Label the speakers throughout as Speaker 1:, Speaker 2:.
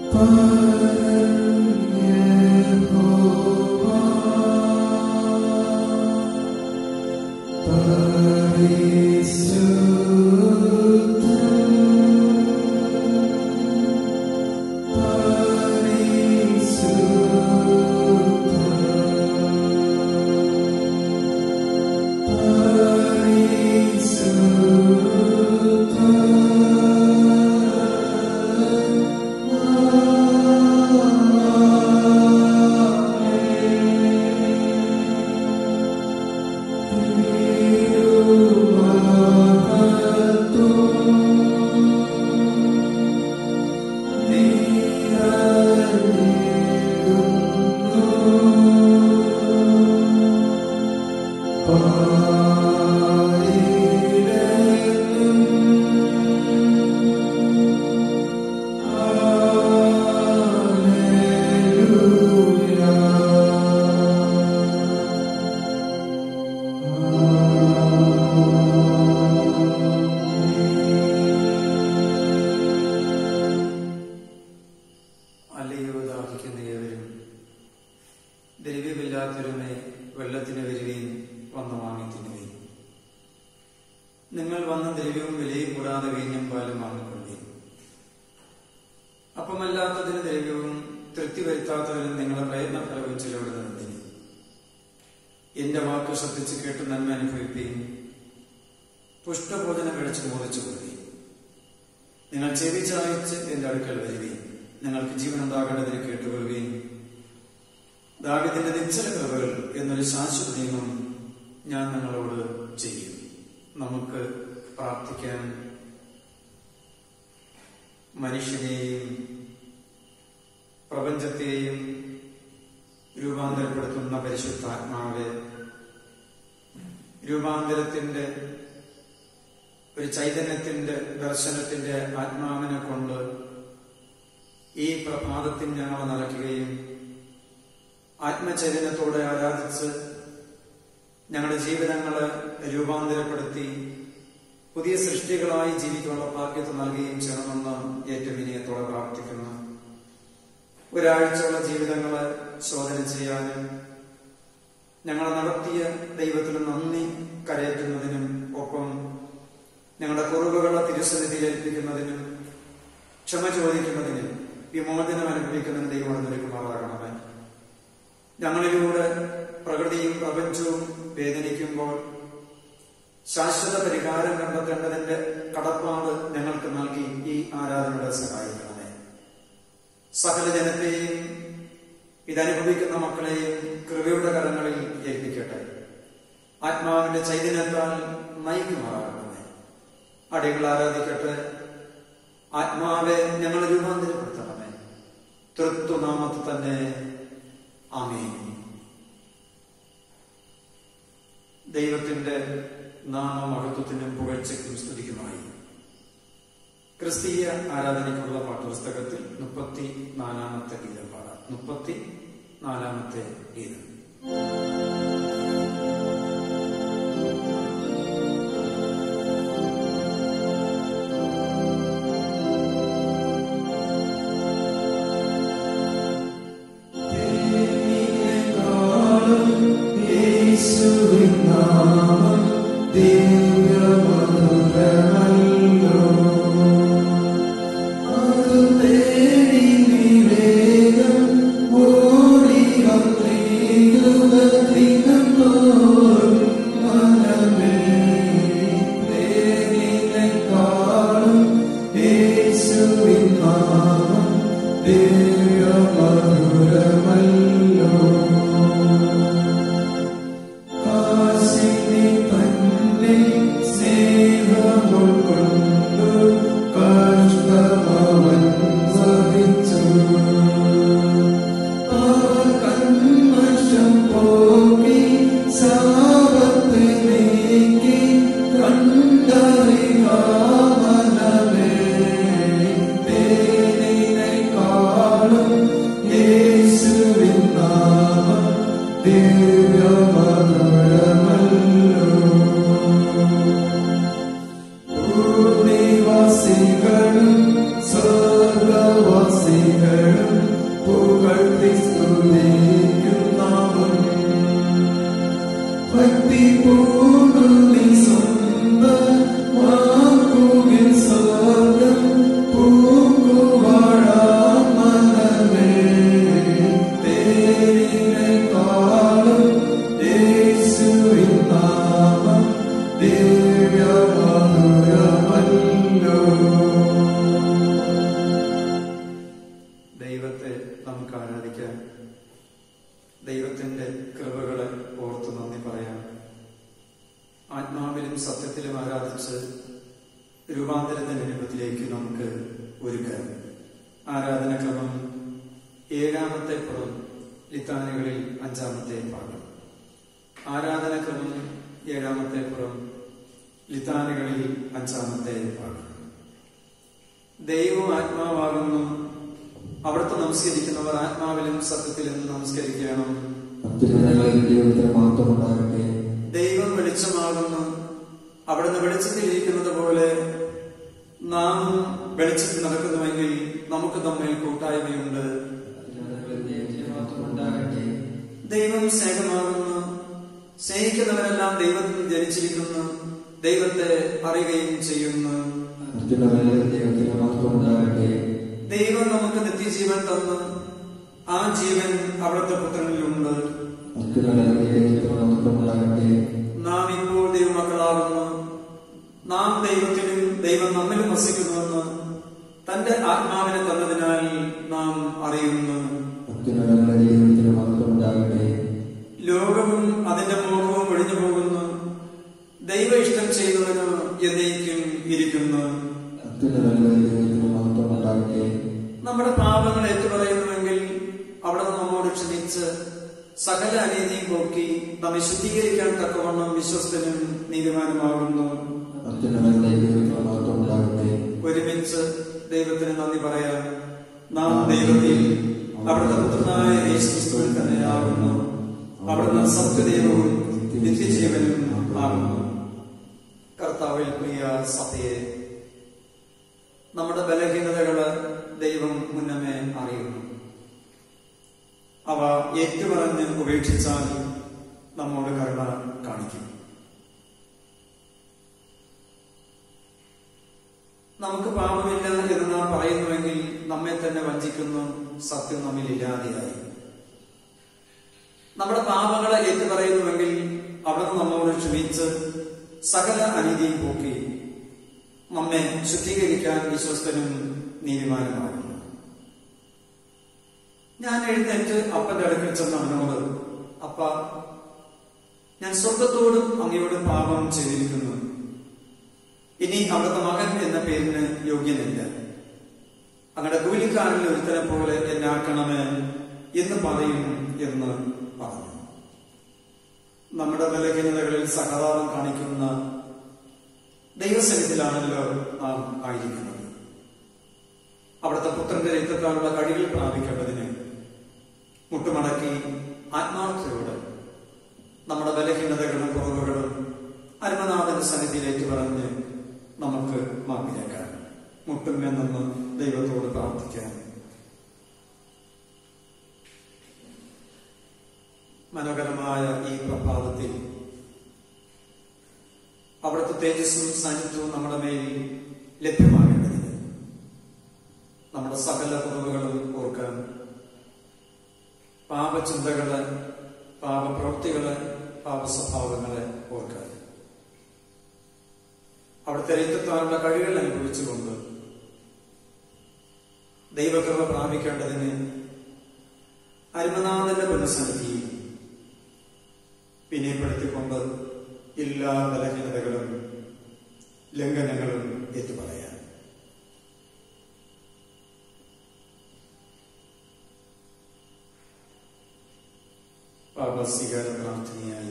Speaker 1: അല്ലയോ ദാഹിക്കുന്ന ഏവരും ദ്രവ്യമില്ലാത്തൊരുമേ വെള്ളത്തിന് വരുകയും വന്ന് വാങ്ങി തിന്നുകയും നിങ്ങൾ വന്ന ദ്രവ്യവും വിലയും കൂടാതെ വീഞ്ഞും പാലും വാങ്ങിക്കൊള്ളുകയും അപ്പമല്ലാത്തതിന് ദ്രവ്യവും തൃപ്തി വരുത്താത്തതിനും നിങ്ങളെ പ്രയത്നഫലവും ചെലവിടുന്നതിന് എന്റെ വാക്ക് ശ്രദ്ധിച്ച് കേട്ട് നന്മ അനുഭവിക്കുകയും പുഷ്ടഭോജനം കഴിച്ച് മോദിച്ചു കൊടുക്കുകയും നിങ്ങൾ ചെവി ചായച്ച് എന്റെ അടുക്കൽ വരികയും നിങ്ങൾക്ക് ജീവൻ ഉണ്ടാകേണ്ടതിന് കേട്ടുകൊള്ളുകയും ദാവിദിന്റെ നിശ്ചല കൃപകൾ എന്നൊരു ശാശ്വത നിയമം ഞാൻ നിങ്ങളോട് ചെയ്യും നമുക്ക് പ്രാർത്ഥിക്കാൻ മനുഷ്യനെയും പ്രപഞ്ചത്തെയും രൂപാന്തരപ്പെടുത്തുന്ന പരിശുദ്ധാത്മാവെ രൂപാന്തരത്തിന്റെ ഒരു ചൈതന്യത്തിന്റെ ദർശനത്തിന്റെ ആത്മാവിനെ കൊണ്ട് ഈ പ്രഭാതത്തിൽ ഞങ്ങൾ നിറയ്ക്കുകയും ആത്മചൈതന്യത്തോടെ ആരാധിച്ച് ഞങ്ങളുടെ ജീവിതങ്ങളെ രൂപാന്തരപ്പെടുത്തി പുതിയ സൃഷ്ടികളായി ജീവിക്കാനുള്ള ഭാഗ്യത നൽകുകയും ചെയ്യണമെന്ന് ഏറ്റവും വിനയത്തോടെ പ്രാർത്ഥിക്കുന്നു ഒരാഴ്ചയുള്ള ജീവിതങ്ങളെ ശോധന ചെയ്യാനും ഞങ്ങൾ നടത്തിയ ദൈവത്തിന് നന്ദി കരയറ്റുന്നതിനും ഒപ്പം ഞങ്ങളുടെ കുറവുകളെ തിരുസന്നിധിയിൽ ഏൽപ്പിക്കുന്നതിനും ക്ഷമ ചോദിക്കുന്നതിനും വിമോചനം അനുഭവിക്കുന്നതിന് ദൈവം അനുഗ്രഹിക്കുമാറാകണമേ ഞങ്ങളിലൂടെ പ്രകൃതിയും പ്രപഞ്ചവും വേദനിക്കുമ്പോൾ ശാശ്വത പരിഹാരം കണ്ടെത്തേണ്ടതിന്റെ കടപ്പാട് ഞങ്ങൾക്ക് നൽകി ഈ ആരാധനയുടെ സഹായിക്കണമേ സകല ജനത്തെയും ഇതനുഭവിക്കുന്ന മക്കളെയും കൃപയുടെ കരങ്ങളിൽ ഏൽപ്പിക്കട്ടെ ആത്മാവിന്റെ ചൈതന്യത്താൽ നയിക്കുമാറാകണമേ അടികൾ ആരാധിക്കട്ടെ ആത്മാവെ ഞങ്ങൾ രൂപാന്തരപ്പെടുത്തണമേ തൃത്വനാമത്തിൽ തന്നെ ആമേൻ ദൈവത്തിന്റെ നാമമഹത്വത്തിനും പുകഴ്ചയ്ക്കും സ്തുതിക്കുമായി ക്രിസ്തീയ ആരാധനയ്ക്കുള്ള പാഠപുസ്തകത്തിൽ മുപ്പത്തി നാലാമത്തെ ഗീതം പാടാം മുപ്പത്തി നാലാമത്തെ ഗീതം
Speaker 2: സ്വർഗവാസികളും സകലം പുകഴ്ത്തി സ്തുതിക്കുന്നവൻ ഭക്തിപൂർവ്വം നീ സ്വന്തമാക്കുകിൽ സ്വർഗ്ഗം പൂക്കുവാഴാം മനമേ. പേരിനെക്കാളും യേശുവിൻ നാമം ദിവ്യമധുരമല്ലോ
Speaker 1: ദൈവത്തെ നമുക്ക് ആരാധിക്കാം ദൈവത്തിന്റെ കൃപകളെ ഓർത്ത് നന്ദി പറയാം ആത്മാവിലും സത്യത്തിലും ആരാധിച്ച് രൂപാന്തരത്തിന്റെ രൂപത്തിലേക്ക് നമുക്ക് ഒരുക്കാം ആരാധനക്രമം ഏഴാമത്തെ പുറം ലിത്താനുകളിൽ അഞ്ചാമത്തെ പാഠം ആരാധനക്രമം ഏഴാമത്തെ പുറം ലിത്താനുകളിൽ അഞ്ചാമത്തെ പാഠം ദൈവം ആത്മാവാകുന്നു അവിടുത്തെ നമസ്കരിക്കുന്നവർ ആത്മാവിലും സത്യത്തിലും നമസ്കരിക്കണം
Speaker 3: അത്യുന്നതങ്ങളിൽ ദൈവത്തിന് മഹത്വം ഉണ്ടാകട്ടെ
Speaker 1: ദൈവം വെളിച്ചമാകുന്നു അവിടുന്ന് വെളിച്ചത്തിൽ ഇരിക്കുന്നത് പോലെ നാം വെളിച്ചത്തിൽ നടക്കുന്നുവെങ്കിൽ നമുക്ക് തമ്മിൽ കൂട്ടായ്മയുണ്ട്
Speaker 3: അത്യുന്നതങ്ങളിൽ ദൈവത്തിന് മഹത്വം ഉണ്ടാകട്ടെ
Speaker 1: ദൈവം സ്നേഹമാകുന്നു സ്നേഹിക്കുന്നവരെല്ലാം ദൈവത്തിൽ ജനിച്ചിരിക്കുന്നു ദൈവത്തെ അറിയുകയും ചെയ്യുന്നു
Speaker 3: അത്യുന്നതങ്ങളിൽ ദൈവത്തിന് മഹത്വം ഉണ്ടാകട്ടെ
Speaker 1: ദൈവം നമുക്ക് നിത്യജീവൻ തന്നു ആ ജീവൻ അവിടുത്തെ പുത്രനിലുണ്ട്
Speaker 3: അത്യുന്നതങ്ങളിൽ ദൈവത്തിന് മഹത്വം ഉണ്ടാകട്ടെ
Speaker 1: നാം ഇപ്പോൾ ദൈവമക്കളാകുന്നു നാം ദൈവത്തിലും ദൈവം നമ്മിലും വസിക്കുന്നുവെന്ന് തന്റെ ആത്മാവിനെ തന്നതിനാൽ നാം അറിയുന്നു
Speaker 3: അത്യുന്നതങ്ങളിൽ ദൈവത്തിന് മഹത്വം ഉണ്ടാകട്ടെ
Speaker 1: ലോകവും അതിന്റെ മോഹവും ഒഴിഞ്ഞു പോകുന്നു ദൈവ ഇഷ്ടം ചെയ്യുന്നവന് എന്നേക്കും ഇരിക്കുന്നു
Speaker 3: അത്യുന്നതങ്ങളിൽ ദൈവത്തിന് മഹത്വം ഉണ്ടാകട്ടെ
Speaker 1: നമ്മുടെ പാപങ്ങൾ ഏറ്റുപറയുന്നുവെങ്കിൽ അവിടെ നമ്മോട് ക്ഷമിച്ച് സകല അനീതിയും പോക്കി നമ്മെ ശുദ്ധീകരിക്കാൻ തക്കവണ്ണം വിശ്വസ്തനും നീതിമാനുമാകുന്നു
Speaker 3: അത്യുന്നതങ്ങളിൽ ദൈവത്തിന് മഹത്വം ഉണ്ടാകട്ടെ
Speaker 1: ഒരുമിച്ച് ദൈവത്തിന് നന്ദി പറയാം നാം ദൈവത്തിൽ അവിടുത്തെ പുത്രനായ യേശുക്രിസ്തുവിൽ തന്നെയാകുന്നു അവിടുന്ന് സത്യദൈവവും നിത്യജീവനും ആകുന്നു കർത്താവിൽ പ്രിയ സഭയെ നമ്മുടെ ബലഹീനതകള് ദൈവം മുന്നമേ അറിയുന്നു അവ ഏറ്റുപറഞ്ഞ് ഉപേക്ഷിച്ചാൽ നമ്മോട് കരുണ കാണിക്കും നമുക്ക് പാപമില്ല എന്ന് നാം പറയുന്നുവെങ്കിൽ നമ്മെ തന്നെ വഞ്ചിക്കുന്നു സത്യം നമ്മിൽ ഇല്ലാതെയായി നമ്മുടെ പാപങ്ങളെ ഏറ്റു പറയുന്നുവെങ്കിൽ അവിടെ നമ്മോട് ക്ഷമിച്ച് സകല അനീതിയും പോക്കി നമ്മെ ശുദ്ധീകരിക്കാൻ വിശ്വസ്തനും നീതിമാനുമാകുന്നു ഞാൻ എഴുന്നേറ്റ് അപ്പന്റെ അടുക്കൽ ചെന്ന അവനോട് അപ്പ ഞാൻ സ്വർഗത്തോടും അങ്ങയോടും പാപം ചെയ്തിരിക്കുന്നു ഇനി അവിടുത്തെ മകൻ എന്ന പേരിന് യോഗ്യനില്ല അങ്ങയുടെ കൂലിക്കാരിൽ ഒരുത്തനെ പോലെ എന്നെ ആക്കണമേ എന്ന് പറയും എന്ന് പറഞ്ഞു നമ്മുടെ ബലഹീനതകളിൽ സഹതാപം കാണിക്കുന്ന ദൈവസന്നിധിയിലാണല്ലോ നാം ആയിരിക്കുന്നത് അവിടുത്തെ പുത്രന്റെ രക്തത്താലുള്ള കഴികൾ പ്രാപിക്കേണ്ടതിന് മുട്ടുമടക്കി ആത്മാർത്ഥയോടെ നമ്മുടെ ബലഹീനതകളും കുറവുകളും അരുമനാഥന്റെ സന്നിധിയിലേക്ക് പറഞ്ഞ് നമുക്ക് മാപ്പിലേക്കാം മുട്ടുമെന്നൊന്ന് ദൈവത്തോട് പ്രാർത്ഥിക്കാം മനോഹരമായ ഈ പ്രഭാതത്തിൽ അവിടുത്തെ തേജസ്സും സാന്നിധ്യവും നമ്മുടെ മേൽ ലഭ്യമാകേണ്ടതിന് നമ്മുടെ സകല കുറവുകളും ഓർക്കാൻ പാപചിന്തകള് പാപപ്രവൃത്തികള് പാപസ്വഭാവങ്ങളെ ഓർക്കാൻ അവിടുത്തെ രക്തത്താലുള്ള കഴിവുകൾ അനുഭവിച്ചുകൊണ്ട് ദൈവകൃപ പ്രാപിക്കേണ്ടതിന് അരുമനാഥന്റെ പുനഃസന്നിധിയിൽ വിനയപ്പെടുത്തിക്കൊണ്ട് എല്ലാ ബലഹീനതകളും ലംഘനങ്ങളും ഏറ്റുപറയാൻ പാപസ്വീകാര പ്രാർത്ഥനയായി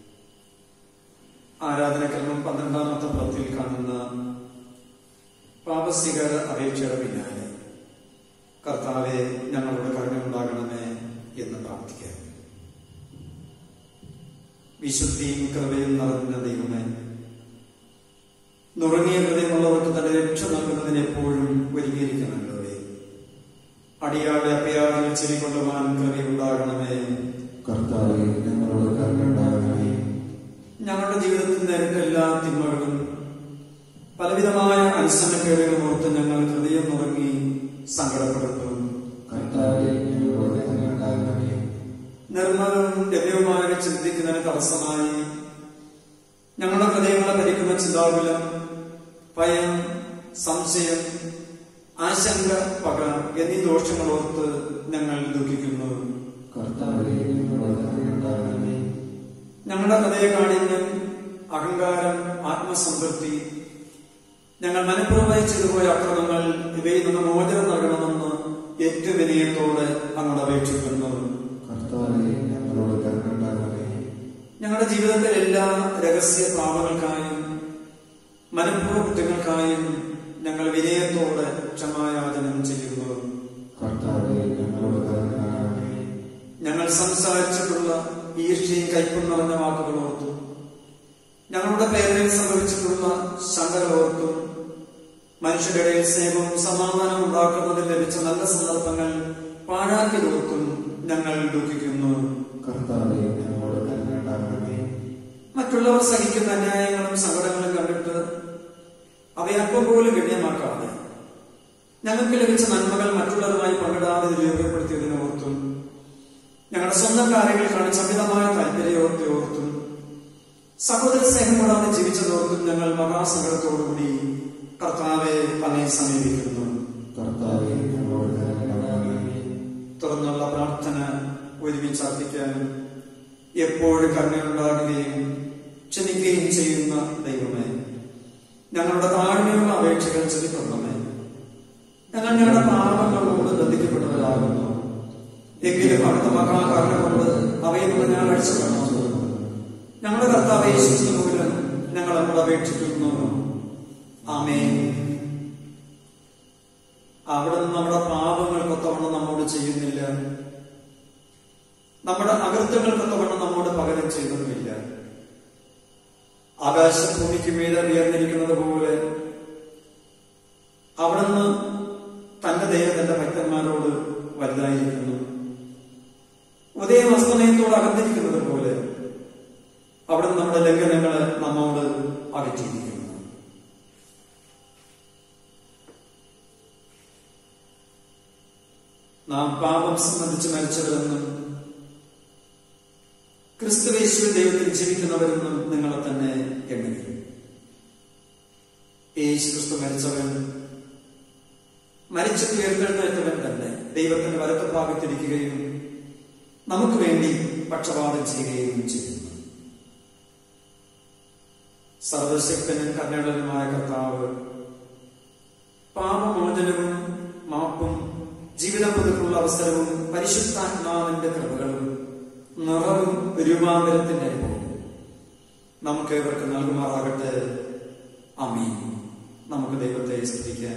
Speaker 1: ആരാധനക്രമം പന്ത്രണ്ടാമത്തെ പത്തിൽ കാണുന്ന പാപസ്വീകാര അപേക്ഷയുടെ പിന്നാലെ കർത്താവെ ഞങ്ങളുടെ കരുണയുണ്ടാകണമേ എന്ന് പ്രാർത്ഥിക്കാം വിശുദ്ധിയും കൃപയും നിറഞ്ഞ ദൈവമേ നുറങ്ങിയ ഹൃദയമുള്ളവർക്ക് തന്റെ രക്ഷ നൽകുന്നതിന് എപ്പോഴും ഒരുങ്ങിയിരിക്കണമല്ലോവേ അടിയാടെ അപ്പയാദികൾ ചെവിക്കൊള്ളുവാൻ കൃപയുണ്ടാകണമേ
Speaker 3: കർത്താവെ ഞങ്ങളോട് കരുണയുണ്ടാകണമേ
Speaker 1: ഞങ്ങളുടെ ജീവിതത്തിൽ നേരിട്ട എല്ലാ തിന്മകളും പലവിധമായ അനുസരണക്കേടുകളും ഓർത്ത് ഞങ്ങൾ ഹൃദയം നുറങ്ങി സങ്കടപ്പെടുന്നു
Speaker 3: കർത്താവെ ഞങ്ങളോട് കരുണയുണ്ടാകണമേ
Speaker 1: നിർമ്മലവും ലഭ്യവുമായ ചിന്തിക്കുന്നതിന് തടസ്സമായി ഞങ്ങളുടെ ഹൃദയങ്ങളെ ഭരിക്കുന്ന ചിന്താകുലം ഭയം സംശയം ആശങ്ക പക എന്നീ ദോഷങ്ങൾ ഓർത്ത് ഞങ്ങൾ ദുഃഖിക്കുന്നു
Speaker 3: കർത്താവെ ഞങ്ങളോട് കരുണയുണ്ടാകണമേ
Speaker 1: ഞങ്ങളുടെ ഹൃദയകാഠിന്യം അഹങ്കാരം ആത്മസംതൃപ്തി ഞങ്ങൾ മനഃപൂർവ്വമായി ചെയ്തുപോയ അക്രമങ്ങൾ ഇവയിൽ നിന്ന് മോചനം നൽകണമെന്ന് ഏറ്റവും വിനയത്തോടെ അങ്ങോട്ട് അപേക്ഷിക്കുന്നു
Speaker 3: കർത്താവെ ഞങ്ങളോട് കരുണയുണ്ടാകണമേ
Speaker 1: ഞങ്ങളുടെ ജീവിതത്തിലെ എല്ലാ രഹസ്യ പാപങ്ങൾക്കായും മനഃപൂർവ്വ കുറ്റങ്ങൾക്കായും ഞങ്ങൾ വിനയത്തോടെ ക്ഷമായാചനം ചെയ്യുന്നു
Speaker 3: കർത്താവെ ഞങ്ങളോട് കരുണയുണ്ടാകണമേ
Speaker 1: ഞങ്ങൾ സംസാരിച്ചിട്ടുള്ള ഈർഷ്യയും കയ്പും നിറഞ്ഞ വാക്കുകൾ ഓർത്തു ഞങ്ങളുടെ പേരിൽ സംഭവിച്ചിട്ടുള്ള ശങ്കകൾ ഓർത്തു മനുഷ്യരുടെ ഇടയിൽ സ്നേഹവും സമാധാനവും ഉണ്ടാക്കുന്നതിൽ ലഭിച്ച നല്ല സന്ദർഭങ്ങൾ പാഴാക്കി ഓർത്തും ഞങ്ങൾ ദുഃഖിക്കുന്നു
Speaker 3: കർത്താവെ ഞങ്ങളോട് കരുണയുണ്ടാകണമേ
Speaker 1: മറ്റുള്ളവർ സഹിക്കുന്ന അന്യായങ്ങളും സങ്കടങ്ങളും കണ്ടിട്ട് അവയെ അല്പം പോലും ഗണ്യമാക്കാതെ ഞങ്ങൾക്ക് ലഭിച്ച നന്മകൾ മറ്റുള്ളവരുമായി പങ്കിടാതെ ഉപയോഗപ്പെടുത്തിയതിനെ ഓർത്തും ഞങ്ങളുടെ സ്വന്തം കാര്യങ്ങൾ കാണിച്ച അമിതമായ താല്പര്യോർത്തെ ഓർത്തും സഹോദര സ്നേഹം കൂടാതെ ജീവിച്ചതോർത്തും ഞങ്ങൾ മഹാസങ്കടത്തോടുകൂടി കർത്താവെ അങ്ങേ സമീപിക്കുന്നു
Speaker 3: കർത്താവെ ഞങ്ങളോട് കരുണയുണ്ടാകണമേ
Speaker 1: തുറന്നുള്ള പ്രാർത്ഥന ഒരുമിച്ച് അർപ്പിക്കാനും എപ്പോഴും കരുണയുണ്ടാകുകയും ക്ഷമിക്കുകയും ചെയ്യുന്ന ദൈവമേ ഞങ്ങളുടെ താഴ്മയുള്ള അപേക്ഷകൾ ചെവിക്കൊള്ളമേ ഞങ്ങൾ ഞങ്ങളുടെ പാപങ്ങളോട് ബന്ധിക്കപ്പെട്ടവരാകുന്നു എങ്കിലും അടുത്ത മഹാകാരണം കൊണ്ട് അവയിൽ നിന്ന് ഞാൻ അഴിച്ചുകൊള്ളു ഞങ്ങളുടെ കർത്താവ് യേശുക്രിസ്തു മൂലം ഞങ്ങൾ നമ്മോട് അപേക്ഷിക്കുന്നു ആമേൻ അവിടെ നിന്ന് നമ്മുടെ പാപങ്ങൾക്കൊത്തവണ്ണം നമ്മോട് ചെയ്യുന്നില്ല നമ്മുടെ അകൃത്യങ്ങൾക്കൊത്തവണ്ണം നമ്മോട് പകരം ചെയ്യുന്നുമില്ല ആകാശം ഭൂമിക്ക് മീതെ ഉയർന്നിരിക്കുന്നത് പോലെ അവിടുന്ന് തന്റെ ദൈവം തന്റെ ഭക്തന്മാരോട് വലുതായിരിക്കുന്നു ഉദയം അസ്തമയത്തോട് അകന്നിരിക്കുന്നത് പോലെ അവിടുന്ന് നമ്മുടെ ലംഘനങ്ങളെ നമ്മോട് അകറ്റിയിരിക്കുന്നു നാം പാപം സംബന്ധിച്ച് മരിച്ചവരെന്നും ക്രിസ്തുവേശു ദൈവത്തിൽ ജീവിക്കുന്നവരെന്നും നിങ്ങളെ തന്നെ എണ്ണുക യേശു ക്രിസ്തു മരിച്ചവൻ മരിച്ചു ഉയർത്തെഴുന്നേറ്റവൻ തന്നെ ദൈവത്തിന്റെ വലത്ത ഭാഗത്തിരിക്കുകയും നമുക്ക് വേണ്ടി പക്ഷപാതം ചെയ്യുകയും ചെയ്യുന്നു സർവശക്തനും കരുണയുള്ളവനുമായ കർത്താവ് പാപമോചനവും മാപ്പും ജീവിതം പുതുക്കുള്ള അവസരവും പരിശുദ്ധാത്മാവിന്റെ കൃപകളും നിറവും രൂപാന്തരത്തിന്റെ അനുഭവം നമുക്ക് ഇവർക്ക് നൽകുമാറാകട്ടെ അമീൻ നമുക്ക് ദൈവത്തെ സ്തുതിക്കാൻ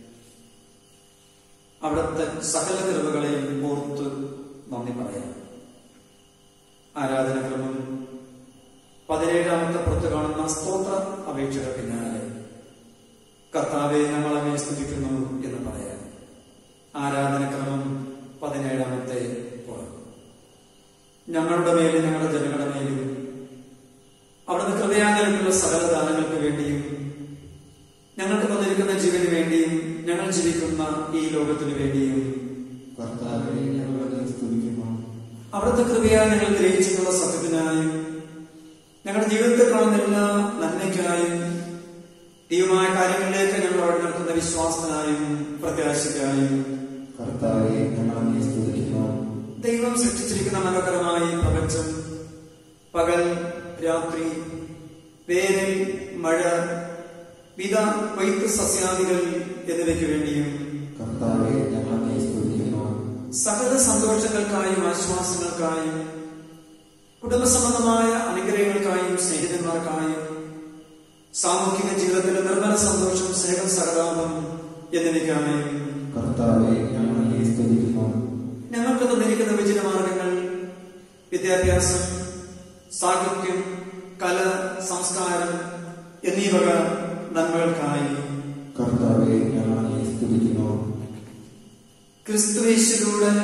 Speaker 1: അവിടുത്തെ സകല കൃപകളെയും ഓർത്ത് നന്ദി പറയാം ആരാധനക്രമം പതിനേഴാമത്തെ പുറത്ത് കാണുന്ന സ്തോത്ര അപേക്ഷയുടെ പിന്നാലെ കർത്താവെ ഞങ്ങൾ അങ്ങേ സ്തുതിക്കുന്നു എന്ന് പറയാം ആരാധനക്രമം പതിനേഴാമത്തെ പുറം ഞങ്ങളുടെ മേലും ഞങ്ങളുടെ ജനങ്ങളുടെ മേലും അവിടുന്ന് കൃപയാങ്കലുള്ള സകല ദാനങ്ങൾക്ക് വേണ്ടിയും ഞങ്ങൾക്ക് തന്നിരിക്കുന്ന ജീവന് വേണ്ടിയും ഞങ്ങൾ ജീവിക്കുന്ന ഈ ലോകത്തിന് വേണ്ടിയും
Speaker 3: കർത്താവെ ഞങ്ങളോട് സ്തുതിക്കുന്നു
Speaker 1: അവിടുത്തെ കൃപയാൽ ഞങ്ങൾ ഗ്രഹിച്ചിട്ടുള്ള സത്യത്തിനായും ഞങ്ങളുടെ ജീവിതത്തിൽ കാണുന്ന എല്ലാ നന്മയ്ക്കായും ദൈവമായ കാര്യങ്ങളിലേക്ക് ഞങ്ങൾ അവിടെ നടത്തുന്ന വിശ്വാസത്തിനായും പ്രത്യാശയ്ക്കായും
Speaker 3: കർത്താവെ ഞങ്ങളെ സ്തുതിക്കുന്നു
Speaker 1: ദൈവം സൃഷ്ടിച്ചിരിക്കുന്ന മനോഹരമായ ഈ പ്രപഞ്ചം പകൽ രാത്രി വേനൽ മഴ വിത കൊയ്ത്ത് സസ്യാദികൾ എന്നിവയ്ക്ക് വേണ്ടിയും
Speaker 3: കർത്താവെ ഞങ്ങളെ സ്തുതിക്കുന്നു
Speaker 1: സകല സന്തോഷങ്ങൾക്കായും ആശ്വാസങ്ങൾക്കായും കുടുംബസംബന്ധമായ അനുഗ്രഹങ്ങൾക്കായും സ്നേഹിതന്മാർക്കായും സാമൂഹിക ജീവിതത്തിലെ നിർമ്മല സന്തോഷം സ്നേഹം സഹതാപം എന്നിവയ്ക്കായും
Speaker 3: കർത്താവെ ഞങ്ങളെ സ്തുതിക്കുന്നു
Speaker 1: ഞങ്ങൾക്ക് തന്നിരിക്കുന്ന വിജയമാർഗങ്ങൾ വിദ്യാഭ്യാസം സാഹിത്യം കല സംസ്കാരം എന്നീ വക നന്മകൾക്കായി
Speaker 3: കർത്താവെ ഞങ്ങളെ സ്തുതിക്കുന്നു
Speaker 1: ക്രിസ്തുവേശിലൂടെ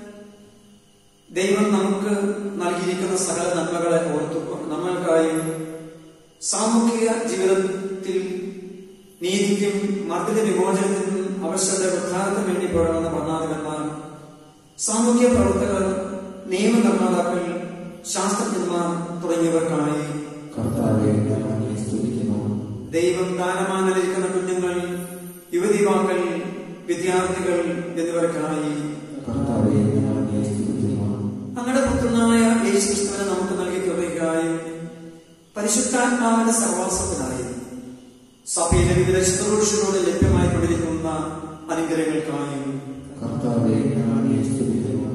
Speaker 1: ദൈവം നമുക്ക് നൽകിയിരിക്കുന്ന സകല നന്മകളെ ഓർത്തു നമ്മൾക്കായി സാമൂഹിക ജീവിതത്തിൽ നീതിക്കും മർദ്ദിത വിമോചനത്തിനും അവശരുടെ ഉദ്ധാരത്തിന് വേണ്ടി പോരാടുന്ന ഭരണാധിപന്മാർ സാമൂഹ്യ പ്രവർത്തകർ നിയമനിർമ്മാതാക്കൾ ശാസ്ത്രജ്ഞന്മാർ തുടങ്ങിയവർക്കായി
Speaker 3: കർത്താവെ ഞങ്ങൾ അങ്ങയെ സ്തുതിക്കുന്നു
Speaker 1: ദൈവം ദാനമാനലിരിക്കുന്ന കുഞ്ഞുങ്ങൾ യുവതിവാക്കൾ വിദ്യാർത്ഥികൾ എന്നിവർക്കായി
Speaker 3: കർത്താവെ ഞങ്ങൾ അങ്ങയെ സ്തുതിക്കുന്നു
Speaker 1: അങ്ങയുടെ പുത്രനായ യേശുക്രിസ്തുവിനെ നമുക്ക് നൽകിയ കൃപയ്ക്കായി പരിശുദ്ധാത്മാവിന്റെ സർവാസത്തിനായി സഭയിലെ വിവിധ ശുശ്രൂഷകളോട് ലഭ്യമായിക്കൊണ്ടിരിക്കുന്ന അനുഗ്രഹങ്ങൾക്കായി
Speaker 3: കർത്താവെ ഞങ്ങൾ അങ്ങയെ സ്തുതിക്കുന്നു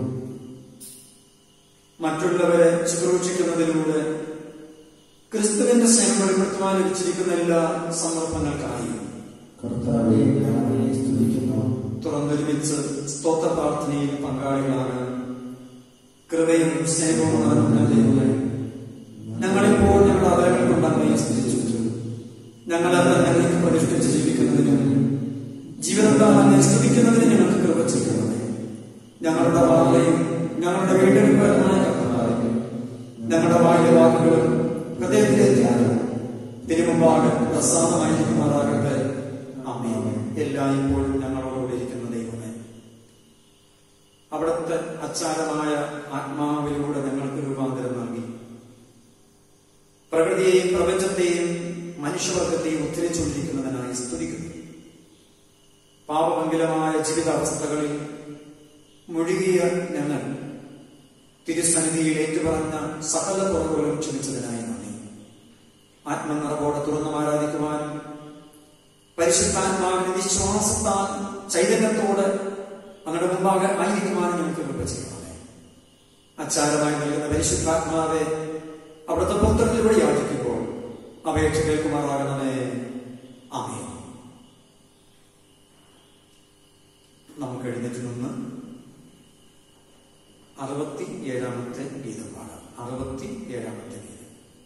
Speaker 1: മറ്റുള്ളവരെ ശുശ്രൂഷിക്കുന്നതിലൂടെ ക്രിസ്തുവിന്റെ സ്നേഹം വെളിപ്പെടുത്തുവാൻ ലഭിച്ചിരിക്കുന്ന എല്ലാ സന്ദർഭങ്ങൾക്കായി
Speaker 3: കർത്താവെ ഞങ്ങൾ അങ്ങയെ സ്തുതിക്കുന്നു
Speaker 1: തുറന്നൊരുമിച്ച് സ്തോത്ര പ്രാർത്ഥനയിൽ പങ്കാളികളാകാൻ കൃപയും സ്നേഹവും നിറഞ്ഞ ദൈവമേ ഞങ്ങളിപ്പോൾ ഞങ്ങളുടെ അവരകൾ കൊണ്ട് അങ്ങയെ സ്തുതിച്ചു ഞങ്ങളത് ഞങ്ങൾക്ക് പ്രതിഷ്ഠിച്ച് ജീവിക്കുന്നതിനും ജീവിതത്താൽ അങ്ങെ സ്തുതിക്കുന്നതിന് ഞങ്ങൾക്ക് കൃപ ചെയ്യണമേ ഞങ്ങളുടെ വാർത്തയും ഞങ്ങളുടെ വീണ്ടെടുപ്പരമായ കർത്താവേ, ഞങ്ങളുടെ വായിലെ വാക്കുകളും ഹൃദയത്തിലെ ധ്യാനം തിരുമുമ്പാകെ പ്രസാദമായിരിക്കുമാറാകട്ടെ അമ്മേ എല്ലായ്പ്പോഴും ഞങ്ങളോടുകൂടി ഇരിക്കുന്ന ദൈവമേ അവിടുത്തെ അച്ചാരമായ ആത്മാവിലൂടെ ഞങ്ങൾക്ക് രൂപാന്തരം നൽകി പ്രകൃതിയെയും പ്രപഞ്ചത്തെയും മനുഷ്യവർഗത്തെയും ഉദ്ധരിച്ചുകൊണ്ടിരിക്കുന്നതിനായി സ്തുതിക്കുന്നു പാപമംഗലമായ ജീവിതാവസ്ഥകളിൽ മുഴുകിയ ഞങ്ങൾ തിരുസന്നിധിയിൽ ഏറ്റുപറഞ്ഞ സകല കുറവുകളും ക്ഷമിച്ചതിനായി നന്ദി ആത്മനിറവോടെ തുറന്നു ആരാധിക്കുവാനും പരിശുദ്ധാത്മാവിന്റെ വിശ്വാസത്താൽ ചൈതന്യത്തോടെ അങ്ങയുടെ മുമ്പാകെ ആയിരിക്കുവാനും ഞങ്ങൾക്ക് കൃപ ചെയ്യണമേ അച്ചാരമായി നൽകുന്ന പരിശുദ്ധാത്മാവെ അവിടുത്തെ പുത്രനിലൂടെ യാചിക്കുമ്പോൾ അപേക്ഷ കേൾക്കുമാറാകണമേ ആമേ നമുക്ക് എഴുന്നേറ്റ് നിന്ന് അറുപത്തി ഏഴാമത്തെ ഗീതം പാടാം അറുപത്തി ഏഴാമത്തെ ഗീതം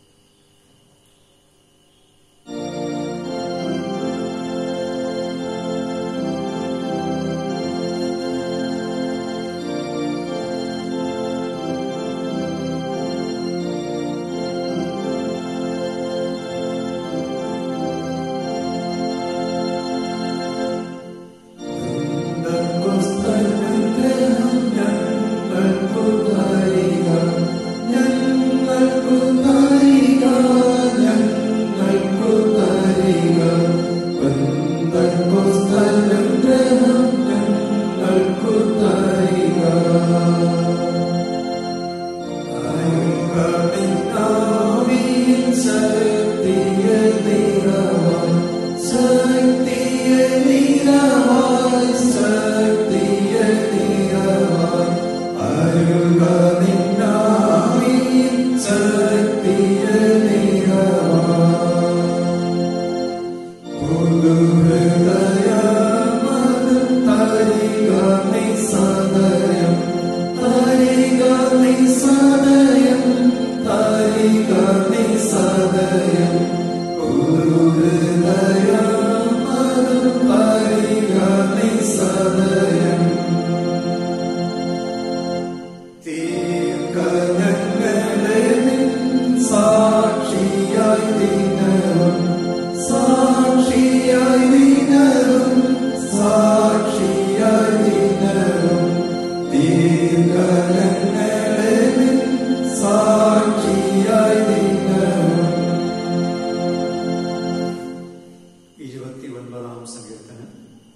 Speaker 1: ഇരുപത്തി ഒൻപതാം സങ്കീർത്തനം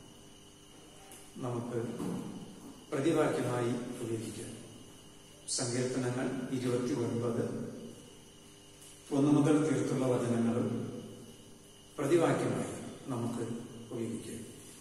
Speaker 1: നമുക്ക് പ്രതിവാക്യമായി ഉപയോഗിക്കാം സങ്കീർത്തനങ്ങൾ ഇരുപത്തി ഒൻപത് ഒന്ന് മുതൽ തീർത്തുള്ള വചനങ്ങളും പ്രതിവാക്യമായി നമുക്ക് ഉപയോഗിക്കാം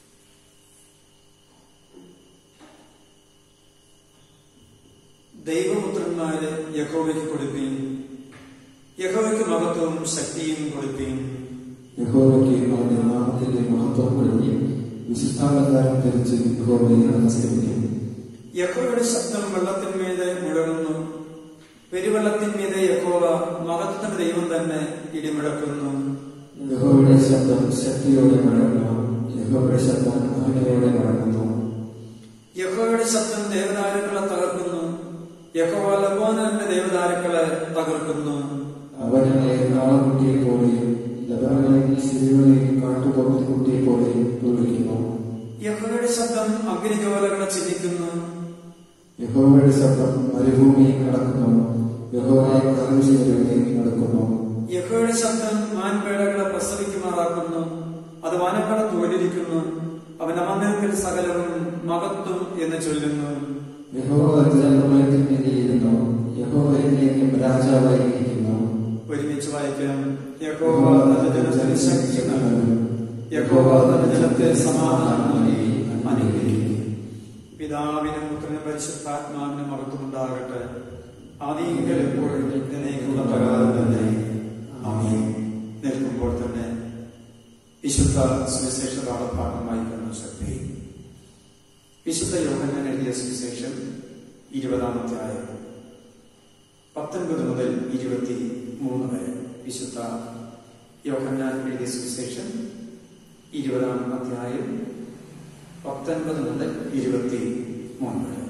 Speaker 1: ദൈവപുത്രന്മാരെ യഹോവയ്ക്ക് കൊടുപ്പീൻ യഹോവയ്ക്ക് മഹത്വവും ശക്തിയും കൊടുപ്പീൻ
Speaker 3: യഹോവയ്ക്ക് അവന്റെ നാമത്തിന്റെ മഹത്വം കൊടുക്കും വിശിഷ്ടാലങ്കാരം ധരിച്ച് യഹോവയെ നമസ്കരിക്കും
Speaker 1: യഹോവയുടെ ശബ്ദം വെള്ളത്തിന്മീതെ മുഴങ്ങുന്നു പെരുവെള്ളത്തിന്മീതെ യഹോവ മഹത്വത്തിന്റെ ദൈവം തന്നെ ഇടിമുഴക്കുന്നു
Speaker 3: യഹോവയുടെ ശബ്ദം ശക്തിയോടെ മടങ്ങുന്നു യഹോവയുടെ ശബ്ദം മഹിമയോടെ മടങ്ങുന്നു
Speaker 1: യഹോയുടെ ശബ്ദം ദേവദാരുക്കളെ തകർക്കുന്നു യഹോവ ലബോനന്റെ ദേവദാരുക്കളെ തകർക്കുന്നു
Speaker 3: അവനെ നാളക്കുട്ടിയെ പോലെയും ലബനകളിൽ ശരികളെയും കാട്ടുപോത്തി കുട്ടിയെ പോലെയും തുള്ളിക്കുന്നു
Speaker 1: യഹോയുടെ ശബ്ദം അഗ്നിജ്വാലകളെ ചിന്തിക്കുന്നു
Speaker 3: യഹോവയുടെ ശബ്ദം മരുഭൂമിയിൽ നടക്കുന്നു യഹോവയെ കടൽശേരികളിൽ നടക്കുന്നു
Speaker 1: യഹോയുടെ ശബ്ദം മാൻപേടകളെ പ്രസവിക്കുമാറാക്കുന്നു അത് വനങ്ങളെ തോലിരിക്കുന്നു അവന്റെ മന്ദിരത്തിൽ സകലവും മഹത്വം എന്ന് ചൊല്ലുന്നു
Speaker 3: യഹോവ ജലപ്രളയത്തിനെതിരെയിരുന്നു യഹോവ എന്നേക്കും രാജാവായിരിക്കുന്നു
Speaker 1: ഒരുമിച്ച് വായിക്കാം യഹോവ തന്റെ ജനത്തിന് ശക്തി നൽകും യഹോവ തന്റെ ജനത്തെ സമാധാനമായി അനുഗ്രഹിക്കും പിതാവിനും പുത്രനും പരിശുദ്ധാത്മാവിനും മഹത്വമുണ്ടാകട്ടെ ആദിയെങ്കിൽ എപ്പോഴും എന്നേക്കുള്ള പ്രകാരം തന്നെ ആമീൻ നിൽക്കുമ്പോൾ തന്നെ വിശുദ്ധ സുവിശേഷ പാഠഭാഗം വായിക്കുന്ന ശ്രദ്ധയും വിശുദ്ധ യോഹന്നൻ എഴുതിയ സുവിശേഷം ഇരുപതാമത്തെ ആയത് പത്തൊൻപത് മുതൽ ഇരുപത്തി മൂന്ന് വരെ വിശുദ്ധ യോഹന്നാൻ എഴുതിയ സുവിശേഷം ഇരുപതാം അധ്യായം പത്തൊൻപത് മുതൽ ഇരുപത്തി മൂന്ന് വരെ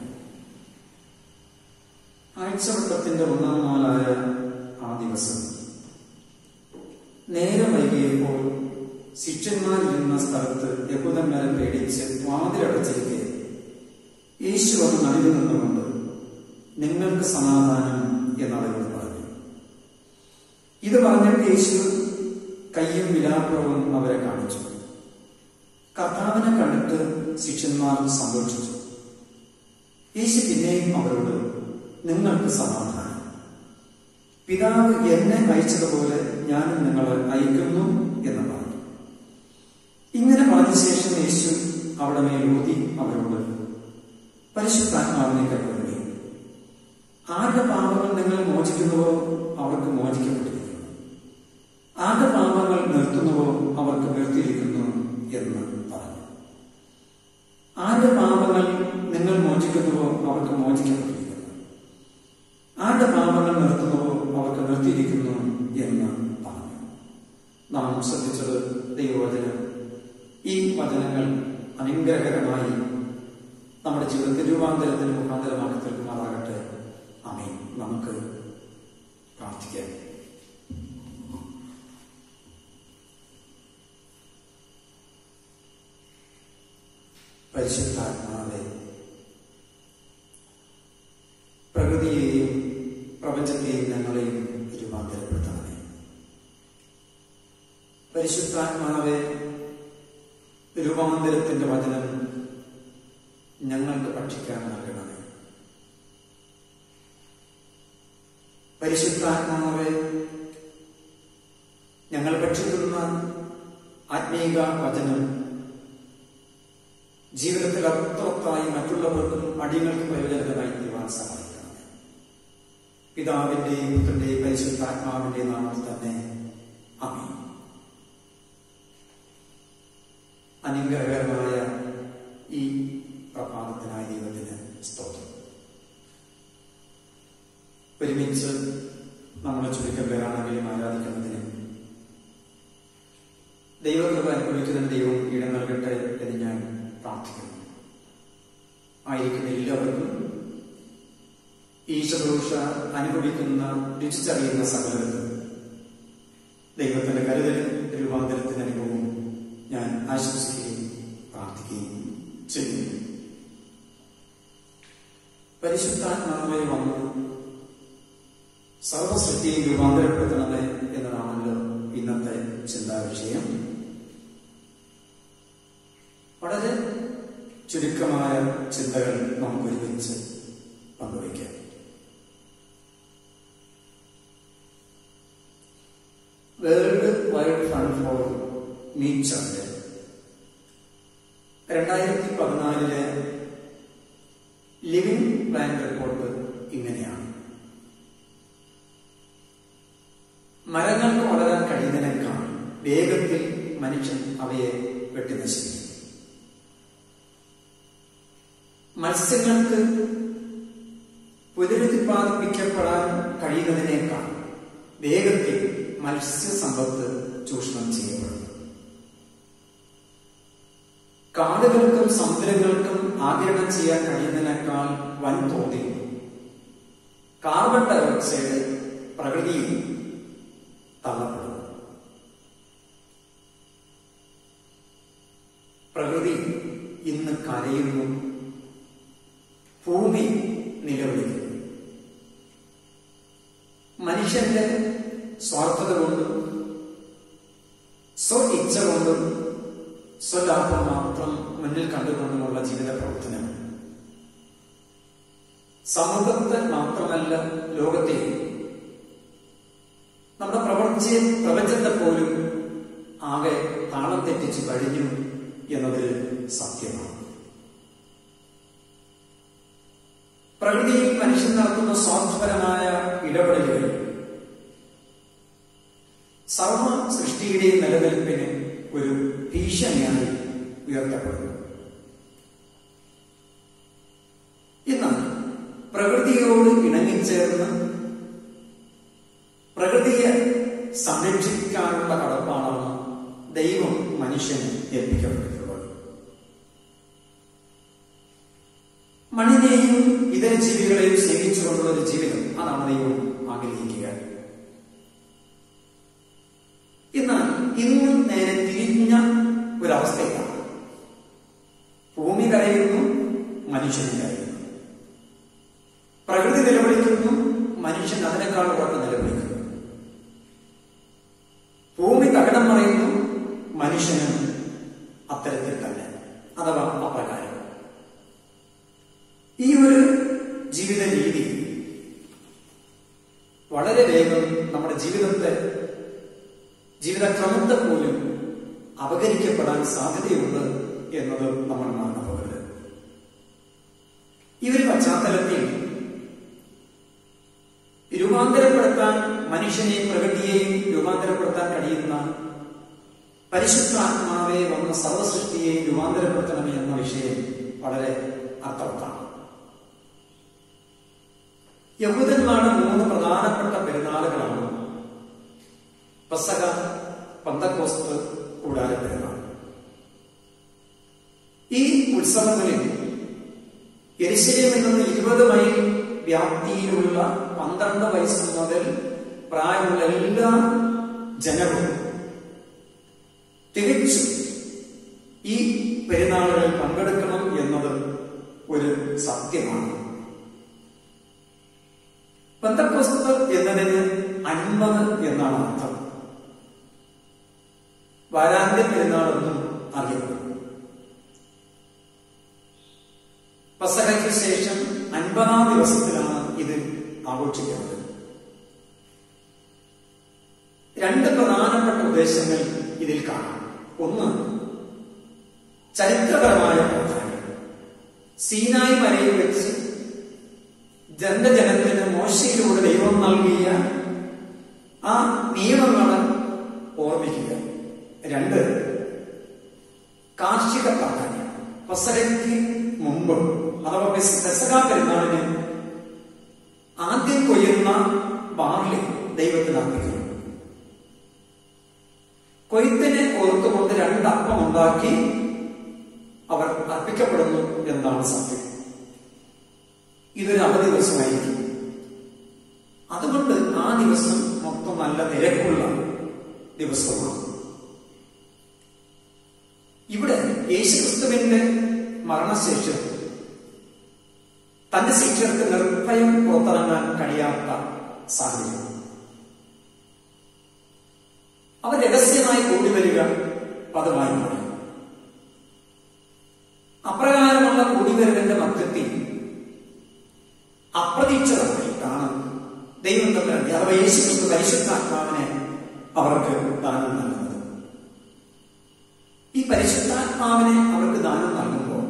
Speaker 1: ആഴ്ചവട്ടത്തിന്റെ ഒന്നാം നാളായ ആ ദിവസം നേരം വൈകിയപ്പോൾ ശിഷ്യന്മാരിരുന്ന സ്ഥലത്ത് യഹൂദന്മാരെ പേടിച്ച് വാതിലടച്ചിരിക്കെ യേശു വന്ന് നടുവിൽ നിന്നുകൊണ്ട് നിങ്ങൾക്ക് സമാധാനം എന്നവരോട് പറഞ്ഞു ഇത് പറഞ്ഞിട്ട് യേശു കയ്യും വിലാപ്പുറവും അവരെ കാണിച്ചു കർത്താവിനെ കണ്ടിട്ട് ശിഷ്യന്മാർ സന്തോഷിച്ചു യേശു പിന്നെയും അവരോട് നിങ്ങൾക്ക് സമാധാനം പിതാവ് എന്നെ അയച്ചതുപോലെ ഞാനും നിങ്ങളെ അയക്കുന്നു എന്ന് പറഞ്ഞു ഇങ്ങനെ പറഞ്ഞ ശേഷം യേശു അവിടെ മേൽ ഊതി അവരോട് പരിശുദ്ധാത്മാവിനെ കൈക്കൊള്ളുകയും ആരുടെ പാപങ്ങൾ നിങ്ങൾ മോചിക്കുന്നുവോ അവർക്ക് മോചിക്കപ്പെട്ടിരിക്കുന്നു ആരുടെ പാപങ്ങൾ നിർത്തുന്നുവോ അവർക്ക് നിർത്തിയിരിക്കുന്നു എന്ന് പറഞ്ഞു ആരുടെ പാപങ്ങൾ നിങ്ങൾ മോചിക്കുന്നുവോ അവർക്ക് മോചിക്കപ്പെട്ടിരിക്കുന്നു ആരുടെ പാപങ്ങൾ നിർത്തുന്നുവോ അവർക്ക് നിർത്തിയിരിക്കുന്നു എന്ന് പറഞ്ഞു നാം ശ്രദ്ധിച്ചത് ദൈവവചനം ഈ വചനങ്ങൾ അനുഗ്രഹകരമായി നമ്മുടെ ജീവിതത്തിൽ രൂപാന്തരത്തിന് മുഖാന്തരമാക്കി തീർക്കുമാറാകട്ടെ അമീൻ നമുക്ക് പ്രാർത്ഥിക്കാം പരിശുദ്ധാത്മാവെ പ്രകൃതിയെയും പ്രപഞ്ചത്തെയും ഞങ്ങളെയും രൂപാന്തരപ്പെടുത്തണമേ പരിശുദ്ധാത്മാവെ രൂപാന്തരത്തിന്റെ വചനം ഞങ്ങൾക്ക് പഠിക്കാൻ നൽകണമേ പരിശുദ്ധാത്മാവെ ഞങ്ങൾ ഭക്ഷിക്കുന്ന ആത്മീക വചനം ജീവിതത്തിൽ അർത്ഥവത്തായി മറ്റുള്ളവർക്കും അടിയങ്ങൾക്ക് പ്രയോജനകരമായി തീരുവാൻ സഹായിക്കണം പിതാവിന്റെയും പുത്രന്റെയും പരിശുദ്ധാത്മാവിന്റെയും നാമത്തിൽ തന്നെ അമീൻ അനുഗ്രഹകരമായ ഈ പ്രഭാതത്തിനായ ദൈവത്തിന് സ്തോത്രം ഒരുമിച്ച് നമ്മളെ ചുരുക്കം പേരാണെങ്കിലും ആരാധിക്കുന്നതിന് ദൈവകൃപ അനുഭവിക്കുന്നതിന് ദൈവം ഇടം നൽകട്ടെ എന്ന് ഞാൻ പ്രാർത്ഥിക്കുന്നു ആയിരിക്കുന്ന എല്ലാവർക്കും ഈ ശുശ്രൂഷ അനുഭവിക്കുന്ന രുചിച്ചറിയുന്ന സകലർക്കും ദൈവത്തിന്റെ കരുതലും രൂപാന്തരത്തിന്റെ അനുഭവവും ഞാൻ ആശംസിക്കുകയും പ്രാർത്ഥിക്കുകയും ചെയ്യുന്നു പരിശുദ്ധാത്മാവായി വന്ന് സർവസൃഷ്ടിയും രൂപാന്തരപ്പെടുത്തണമേ എന്നതാണല്ലോ ഇന്നത്തെ ചിന്താ വിഷയം വളരെ ചുരുക്കമായ ചിന്തകൾ നമുക്ക് ഒരുമിച്ച് പങ്കുവയ്ക്കാം വേൾഡ് വൈഡ് ഫണ്ട് ഫോർ നേച്ചറിന്റെ രണ്ടായിരത്തി പതിനാലിലെ ലിവിംഗ് പ്ലാൻ റിപ്പോർട്ട് ഇങ്ങനെയാണ് മരങ്ങൾക്ക് വളരാൻ കഴിയുന്നതിനേക്കാൾ വേഗത്തിൽ മനുഷ്യൻ അവയെ വെട്ടി നശിപ്പിക്കും മത്സ്യങ്ങൾക്ക് പുനരുത്പാദിപ്പിക്കപ്പെടാൻ കഴിയുന്നതിനേക്കാൾ വേഗത്തിൽ മത്സ്യസമ്പത്ത് ചൂഷണം ചെയ്യപ്പെടുന്നു കാടുകൾക്കും സമുദ്രങ്ങൾക്കും ആഗിരണം ചെയ്യാൻ കഴിയുന്നതിനേക്കാൾ വൻതോതിൽ കാർബൺ ഡയോക്സൈഡ് പ്രകൃതിയിൽ തള്ളപ്പെടുന്നു പ്രകൃതി ഇന്ന് കരയുന്നു ഭൂമി നിലവിളിക്കുന്നു മനുഷ്യന്റെ സ്വാർത്ഥത കൊണ്ടും സ്വ ഇച്ഛ കൊണ്ടും സ്വലാഭം മാത്രം മുന്നിൽ കണ്ടുകൊണ്ടുമുള്ള ജീവിത പ്രവർത്തനം സമൂഹത്തെ മാത്രമല്ല ലോകത്തെ നമ്മുടെ പ്രവർത്തി പ്രപഞ്ചത്തെ പോലും ആകെ താളം തെറ്റിച്ച് കഴിഞ്ഞു എന്നത് സത്യമാണ് പ്രകൃതിയിൽ മനുഷ്യൻ നടത്തുന്ന സ്വാർത്ഥപരമായ ഇടപെടലുകൾ സർവ സൃഷ്ടിയുടെയും നിലനിൽപ്പിന് ഒരു ഭീഷണിയായി ഉയർത്തപ്പെടുന്നു എന്നാൽ പ്രകൃതിയോട് ഇണങ്ങിച്ചേർന്ന് പ്രകൃതിയെ സംരക്ഷിക്കാനുള്ള കടപ്പാടാണ് ദൈവം മനുഷ്യന് ഏൽപ്പിക്കപ്പെട്ടിട്ടുള്ളത് മണ്ണിനെയും ഇതര ജീവികളെയും സ്നേഹിച്ചുകൊണ്ടുള്ള ഒരു ജീവിതം അതാണ് ദൈവം ആഗ്രഹിക്കുക എന്നാൽ ഇന്ന് നേരെ തിരിഞ്ഞ ഒരവസ്ഥയിലാണ് ഭൂമി കരയുന്നു മനുഷ്യൻ കരയുന്നു പ്രകൃതി നിലവിളിക്കുന്നു മനുഷ്യൻ അതിനേക്കാൾ ഉറപ്പ് നിലവിളിക്കുന്നു ഭൂമി തകടം പറയുന്നു മനുഷ്യനും അത്തരത്തിൽ തന്നെ അഥവാ അപ്രകാരം ഈ ഒരു ജീവിത രീതി വളരെ വേഗം നമ്മുടെ ജീവിതത്തെ ജീവിതക്രമത്തെ പോലും അപകരിക്കപ്പെടാൻ സാധ്യതയുണ്ട് എന്നത് നമ്മൾ മറന്നുപോകരുത് ഈ ഒരു പശ്ചാത്തലത്തിൽ രൂപാന്തരപ്പെടുത്താൻ മനുഷ്യനെയും പ്രകൃതിയെയും രൂപാന്തരപ്പെടുത്താൻ കഴിയുന്ന പരിശുദ്ധാത്മാവെ വന്ന സർവസൃഷ്ടിയെയും രൂപാന്തരപ്പെടുത്തണമേ എന്ന വിഷയം വളരെ അർത്ഥവത്താണ് യഹൂദന്മാരുടെ മൂന്ന് പ്രധാനപ്പെട്ട പെരുന്നാളുകളാണ് പസക പന്തക്കോസ്ത് കൂടാതെ പെരുന്നാൾ ഈ ഉത്സവങ്ങളിൽ എരിശിലേമിൽ നിന്ന് ഇരുപത് മൈൽ വ്യാപ്തിയിലുള്ള പന്ത്രണ്ട് വയസ്സ് മുതൽ പ്രായമുള്ള എല്ലാ ജനവും തികച്ചും ഈ പെരുന്നാളുകളിൽ പങ്കെടുക്കണം എന്നത് ഒരു സത്യമാണ് ബന്ധപ്രസ്തുത എന്നതിന് അൻപത് എന്നാണ് അർത്ഥം വാരാന്ത്യ പെരുന്നാളെന്നും അറിയപ്പെടും പസഹയ്ക്ക് ശേഷം അൻപതാം ദിവസത്തിലാണ് ഇത് ആഘോഷിക്കുന്നത് രണ്ട് പ്രധാനപ്പെട്ട ഉദ്ദേശങ്ങൾ ഇതിൽ കാണാം ഒന്ന് ചരിത്രപരമായ പ്രാധാന്യം സീനായി മലയിൽ വെച്ച് ജന്റെ ജനത്തിന് മോശയിലൂടെ ദൈവം നൽകിയ ആ നിയമങ്ങളെ ഓർമ്മിക്കുക രണ്ട് കാർഷിക പ്രാധാന്യം പസരയ്ക്ക് മുമ്പ് അഥവാ പെസക പെരുന്നാളിന് ആദ്യം കൊയ്യുന്ന ബാർലി ദൈവത്തിന് അർപ്പിക്കുന്നു കൊയ്ത്തിനെ ഓർത്തുകൊണ്ട് രണ്ടപ്പം ഉണ്ടാക്കി അവർ അർപ്പിക്കപ്പെടുന്നു എന്നാണ് സത്യം ഇതൊരു അവധി ദിവസമായിരിക്കും അതുകൊണ്ട് ആ ദിവസം മൊത്തം നല്ല നിരക്കുള്ള ദിവസമാണ് ഇവിടെ യേശുക്രിസ്തുവിന്റെ മരണശേഷം തന്റെ ശിക്ഷകർക്ക് നിർഭയം പുറത്തിറങ്ങാൻ കഴിയാത്ത സാഹചര്യം അവർ രഹസ്യമായി കൂടി വരിക പതിവായി മാറി അപ്രകാരമുള്ള കൂടിവരവിന്റെ മധ്യത്തിൽ അപ്രതീക്ഷിതമായിട്ടാണ് ദൈവം തമ്മിൽ അഥവാ യേശുക്രിസ്തു പരിശുദ്ധാത്മാവിനെ അവർക്ക് ദാനം നൽകുന്നത് ഈ പരിശുദ്ധാത്മാവിനെ അവർക്ക് ദാനം നൽകുമ്പോൾ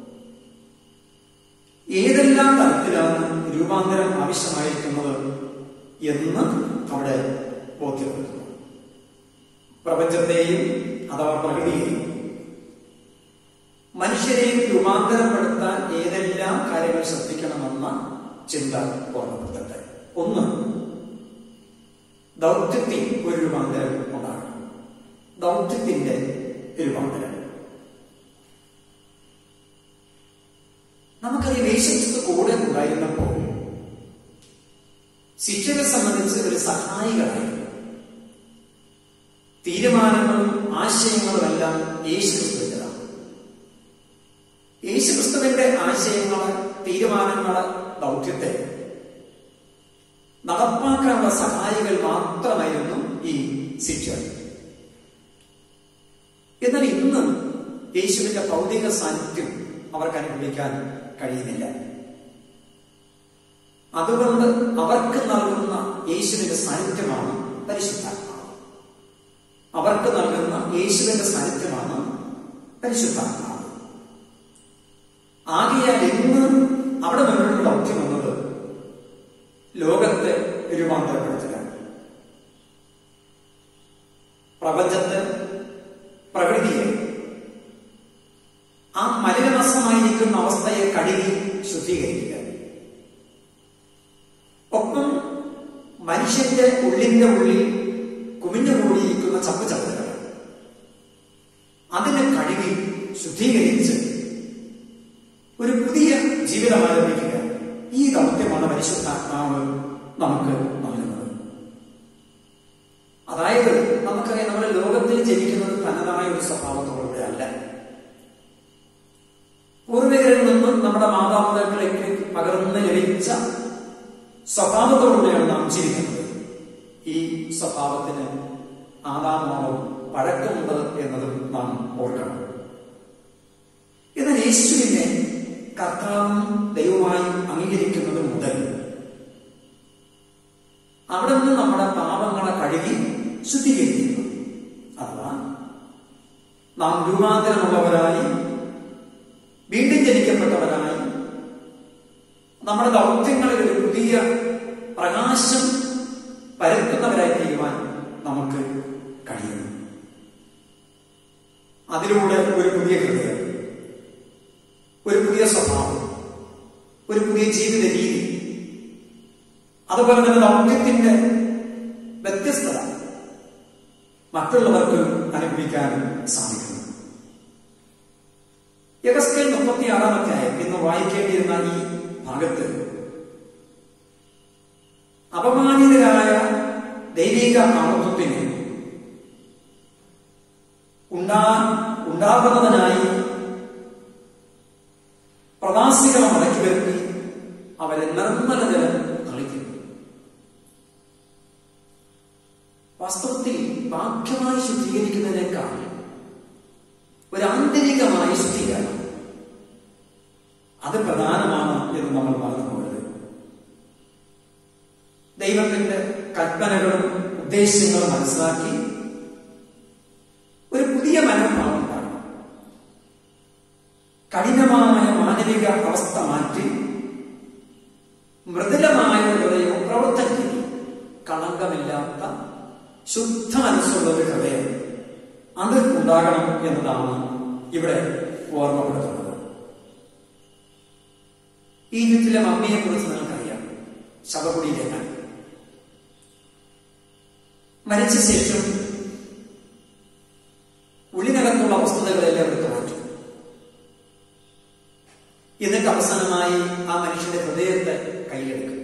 Speaker 1: ഏതെല്ലാം തരത്തിലാണ് രൂപാന്തരം ആവശ്യമായിരിക്കുന്നത് എന്ന് അവിടെ ബോധ്യപ്പെടുത്തുന്നു പ്രപഞ്ചത്തെയും അഥവാ പ്രകൃതിയെയും മനുഷ്യരെയും രൂപാന്തരപ്പെടുത്താൻ ഏതെല്ലാം കാര്യങ്ങൾ ശ്രദ്ധിക്കണമെന്ന ചിന്ത ഓർമ്മപ്പെടുത്തട്ടെ ഒന്ന് ദൗത്യത്തിൽ ഒരു രൂപാന്തരം ഉണ്ടാകണം ദൗത്യത്തിന്റെ രൂപാന്തരം ഉണ്ടായിരുന്നപ്പോൾ ശിക്ഷയെ സംബന്ധിച്ച് ഒരു സഹായികളായിരുന്നു തീരുമാനങ്ങളും ആശയങ്ങളും എല്ലാം യേശുക്രിസ്തുവിൻ്റെതാണ് യേശുക്രിസ്തുവിന്റെ ആശയങ്ങള് തീരുമാനങ്ങള് ദൗത്യത്തെ നടപ്പാക്കാനുള്ള സഹായികൾ മാത്രമായിരുന്നു ഈ ശിക്ഷ എന്നാൽ ഇന്ന് യേശുവിന്റെ ഭൗതിക സാന്നിധ്യം അവർക്ക് അനുഭവിക്കാൻ കഴിയുന്നില്ല അതുകൊണ്ട് അവർക്ക് നൽകുന്ന യേശുവിന്റെ സാന്നിധ്യമാണ് പരിശുദ്ധാത്മാവ് അവർക്ക് നൽകുന്ന യേശുവിന്റെ സാന്നിധ്യമാണ് പരിശുദ്ധാത്മാവ് ആകയാൽ ഇന്ന് അവിടെ മുന്നോട്ട് ദൗത്യം വന്നത് ലോകത്തെ രൂപാന്തരപ്പെടുത്തുക പ്രപഞ്ചത്തെ പ്രകൃതിയെ ആ മലിനമസമായിരിക്കുന്ന അവസ്ഥയെ കഴുകി ശുദ്ധീകരിക്കുക ഒപ്പം മനുഷ്യന്റെ ഉള്ളിന്റെ ഉള്ളിൽ കുമിഞ്ഞുകൂടിയിരിക്കുന്ന ചപ്പ് ചപ്പുകൾ അതിനെ കഴുകി ശുദ്ധീകരിച്ച് ഒരു പുതിയ ജീവിതം ആരംഭിക്കുക ഈ ദൗത്യമാണ് പരിശുദ്ധാത്മാവ് നമുക്ക് നൽകുന്നത് അതായത് നമുക്കറിയാം നമ്മുടെ ലോകത്തിൽ ജനിക്കുന്നത് തനതായ ഒരു സ്വഭാവത്തോടുകൂടെ അല്ല പൂർവികരിൽ നിന്നും നമ്മുടെ മാതാപിതാക്കളിലേക്ക് പകർന്ന് ലഭിച്ച സ്വഭാവത്തോടുകൂടിയാണ് നാം ജീവിക്കുന്നത് ഈ സ്വഭാവത്തിന് ആദാമോളം പഴക്കമുണ്ട് എന്നതും നാം ഓർക്കണം എന്നാൽ യേശുവിനെ കർത്താവും ദൈവമായി അംഗീകരിക്കുന്നത് മുതൽ അവിടെ നിന്ന് നമ്മുടെ പാപങ്ങളെ കഴുകി ശുദ്ധീകരിക്കുന്നു അഥവാ നാം രൂപാന്തരമുള്ളവരായി വീണ്ടും ജനിക്കപ്പെട്ടവരായി നമ്മുടെ ദൗത്യങ്ങളിൽ ഒരു പുതിയ പ്രകാശം പരത്തുന്നവരായി തീരുവാൻ നമുക്ക് കഴിയുന്നു അതിലൂടെ ഒരു പുതിയ ഹൃദയം ഒരു പുതിയ സ്വഭാവം ഒരു പുതിയ ജീവിത രീതി അതുപോലെ തന്നെ ദൗത്യത്തിന്റെ വ്യത്യസ്തത മറ്റുള്ളവർക്ക് അനുഭവിക്കാൻ സാധിക്കുന്നു യഗസ്കേൽ മുപ്പത്തിയാറാമത്തെ ആയം ഇന്ന് വായിക്കേണ്ടിയിരുന്ന ഈ ഭാഗത്ത് അപമാനിതരായ ദൈവിക ആണത്വത്തിന് ഉണ്ടാ ഉണ്ടാകുന്നതിനായി പ്രവാസികളെ മടക്കി വരുത്തി അവരെ നിർമ്മല ജലം കളിക്കുന്നു വാസ്തവത്തിൽ ബാഹ്യമായി ശുദ്ധീകരിക്കുന്നതിനേക്കാൾ ഒരു ആന്തരികമായ ശുദ്ധീകരണം അത് പ്രധാനമാണ് എന്ന് നമ്മൾ പറഞ്ഞു പോകരുത് ദൈവത്തിന്റെ കൽപ്പനകളും ഉദ്ദേശ്യങ്ങളും മനസ്സിലാക്കി ഒരു പുതിയ മനോഭാവം ഉണ്ടാകണം കഠിനമായ മാനവിക അവസ്ഥ മാറ്റി മൃദുലമായ ഹൃദയവും പ്രവർത്തനത്തിൽ കളങ്കമില്ലാത്ത ശുദ്ധ മനസ്സുള്ള ഒരു ഹൃദയം അത് ഉണ്ടാകണം എന്നതാണ് ഇവിടെ ഓർമ്മപ്പെടുത്തുന്നത് ഈജിപ്തിലെ മമ്മിയെ കുറിച്ച് നിങ്ങൾക്കറിയാം ശവകുടീരങ്ങൾ മരിച്ച ശേഷം ഉള്ളിനകത്തുള്ള വസ്തുതകളെല്ലാം എടുത്തു മാറ്റും എന്നിട്ട് അവസാനമായി ആ മനുഷ്യന്റെ ഹൃദയത്തെ കയ്യിലെടുക്കും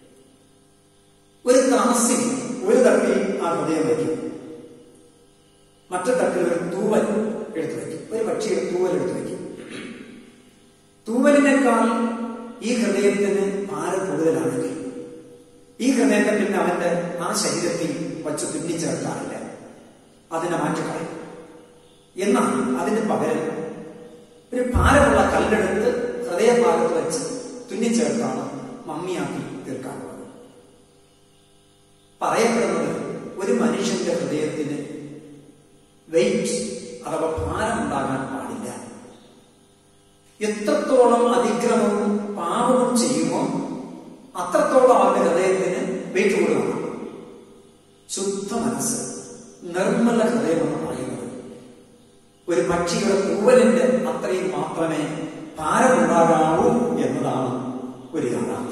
Speaker 1: ഒരു ത്രാസിൽ ഒരു തട്ടിൽ ആ ഹൃദയം വയ്ക്കും മറ്റു തട്ടിൽ ഒരു തൂവൽ എടുത്തു വയ്ക്കും ഒരു പക്ഷിയുടെ തൂവൽ എടുത്തു വയ്ക്കും തൂവലിനേക്കാൾ ഈ ഹൃദയത്തിന് ഭാരം കൂടുതലാണെങ്കിൽ ഈ ഹൃദയത്തെ പിന്നെ അവന്റെ ആ ശരീരത്തിൽ വച്ച് തുന്നിച്ചേർക്കാറില്ല അതിനെ മാറ്റിക്കളയും എന്നാൽ അതിന് പകരം ഒരു ഭാരമുള്ള കല്ലെടുത്ത് ഹൃദയഭാഗത്ത് വെച്ച് തുന്നിച്ചേർത്താണ് മമ്മിയാക്കി തീർക്കാറുള്ളത് പറയപ്പെടുന്നത് ഒരു മനുഷ്യന്റെ ഹൃദയത്തിന് വെയിറ്റ് അഥവാ ഭാരമുണ്ടാകാൻ പാടില്ല എത്രത്തോളം അതിക്രമവും പാപവും ചെയ്യുമോ അത്രത്തോളം അവന്റെ ഹൃദയത്തിന് വെയിറ്റ് കൊടുക്കണം ശുദ്ധ മനസ്സ് നിർമ്മല ഹൃദയം എന്ന് പറയുന്നത് ഒരു പക്ഷിയുടെ തൂവലിന്റെ അത്രയും മാത്രമേ ഭാരമുണ്ടാകാവൂ എന്നതാണ് ഒരു യാഥാർത്ഥ്യം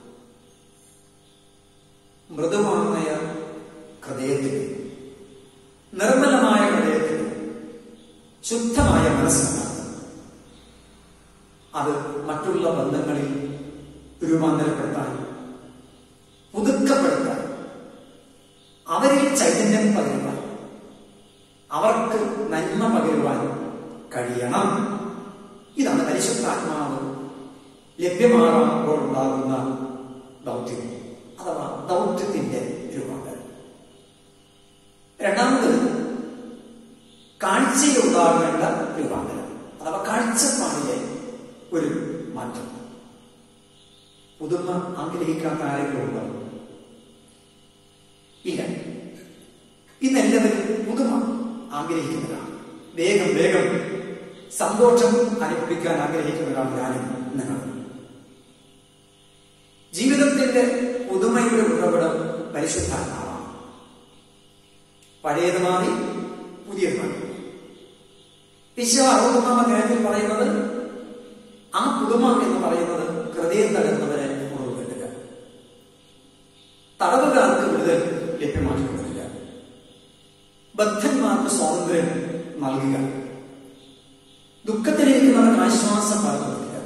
Speaker 1: മൃദുവായ ഹൃദയത്തിന് നിർമ്മലമായ ഹൃദയത്തിന് ശുദ്ധമായ മനസ്സാണ് അത് മറ്റുള്ള ബന്ധങ്ങളിൽ രൂപാന്തരപ്പെടുത്താൻ പുതുക്കപ്പെടുത്താൻ അവരിൽ ചൈതന്യം പകരുവാൻ അവർക്ക് നന്മ പകരുവാൻ കഴിയണം ഇതാണ് പരിശുദ്ധാത്മാവ് ലഭ്യമാകുമ്പോൾ ഉണ്ടാകുന്ന ദൗത്യം അഥവാ ദൗത്യത്തിന്റെ രൂപാന്തരം രണ്ടാമത് കാഴ്ചയിലുണ്ടാകേണ്ട രൂപാന്തരം അഥവാ കാഴ്ചപ്പാടിലെ ഒരു മാറ്റം പുതുമ ആഗ്രഹിക്കാത്ത ആരെങ്കിലും ഉണ്ടോ ഇല്ല ഇന്നെല്ലാവരും പുതുമ ആഗ്രഹിക്കുന്നവരാണ് വേഗം വേഗം സന്തോഷം അനുഭവിക്കാൻ ആഗ്രഹിക്കുന്നവരാണ് ഞാനും നിങ്ങൾ ജീവിതത്തിന്റെ പുതുമയുടെ ഉറവിടം പരിശുദ്ധാത്മാവാണ് പഴയത് മാറി പുതിയത് മാറി വിശ്വ അറുപത്തൊന്നാം അധ്യായത്തിൽ പറയുന്നത് ആ പുതുമ എന്ന് പറയുന്നത് ഹൃദയം തകർന്നവരെ ഉറവ് കിട്ടുക തടവുകാർക്ക് വിടുതൽ ലഭ്യമാക്കി കൊടുക്കുക ബദ്ധന്മാർക്ക് സ്വാതന്ത്ര്യം നൽകുക ദുഃഖത്തിലിരിക്കുന്നവർക്ക് ആശ്വാസം പകർന്നു കൊടുക്കുക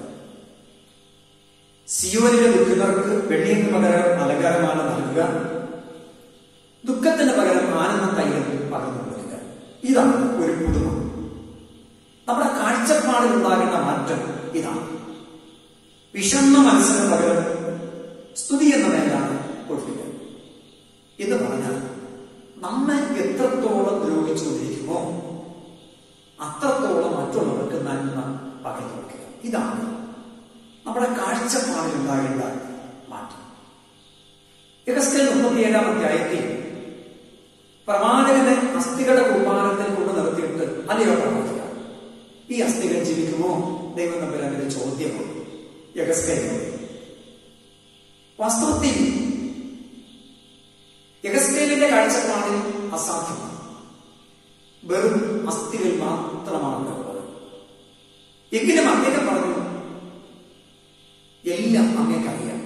Speaker 1: സിയോനിലെ ദുഃഖിതർക്ക് വെള്ളിയന് പകരം അലങ്കാരമാല നൽകുക ദുഃഖത്തിന് പകരം ആനന്ദ തൈലം പകർന്നു കൊടുക്കുക ഇതാണ് ഒരു പുതുമ നമ്മുടെ കാഴ്ചപ്പാടിൽ ഉണ്ടാകേണ്ട മാറ്റം ഇതാണ് വിഷണ്ണ മനസ്സിന് പകരം സ്തുതി എന്ന മേലാണ് കൊടുക്കുക എന്ന് പറഞ്ഞാൽ നമ്മെ എത്രത്തോളം ദ്രോഹിച്ചുകൊണ്ടിരിക്കുമോ അത്രത്തോളം മറ്റുള്ളവർക്ക് നന്മ പകർന്നു കൊടുക്കുക ഇതാണ് നമ്മുടെ കാഴ്ചപ്പാടിൽ ഉണ്ടാകേണ്ട മാറ്റം യഹസ്കൽ മുപ്പത്തിയേഴാം അധ്യായത്തിൽ പ്രവാചകനെ അസ്ഥികളുടെ കുമാരത്തിൽ കൊണ്ട് നിർത്തിയിട്ട് അല്ലയോ പ്രവാചക ഈ അസ്ഥികൾ ജീവിക്കുമോ ദൈവം തമ്മിൽ അങ്ങനെ ചോദ്യമാണ് യഗസ്കലിനോട് വാസ്തവത്തിൽ യഗസ്കേലിന്റെ കാഴ്ചപ്പാടിൽ അസാധ്യമാണ് വെറും അസ്ഥികൾ മാത്രമാണ് ഉള്ളത് എങ്കിലും അദ്ദേഹം പറഞ്ഞു എല്ലാം അങ്ങേക്കറിയാം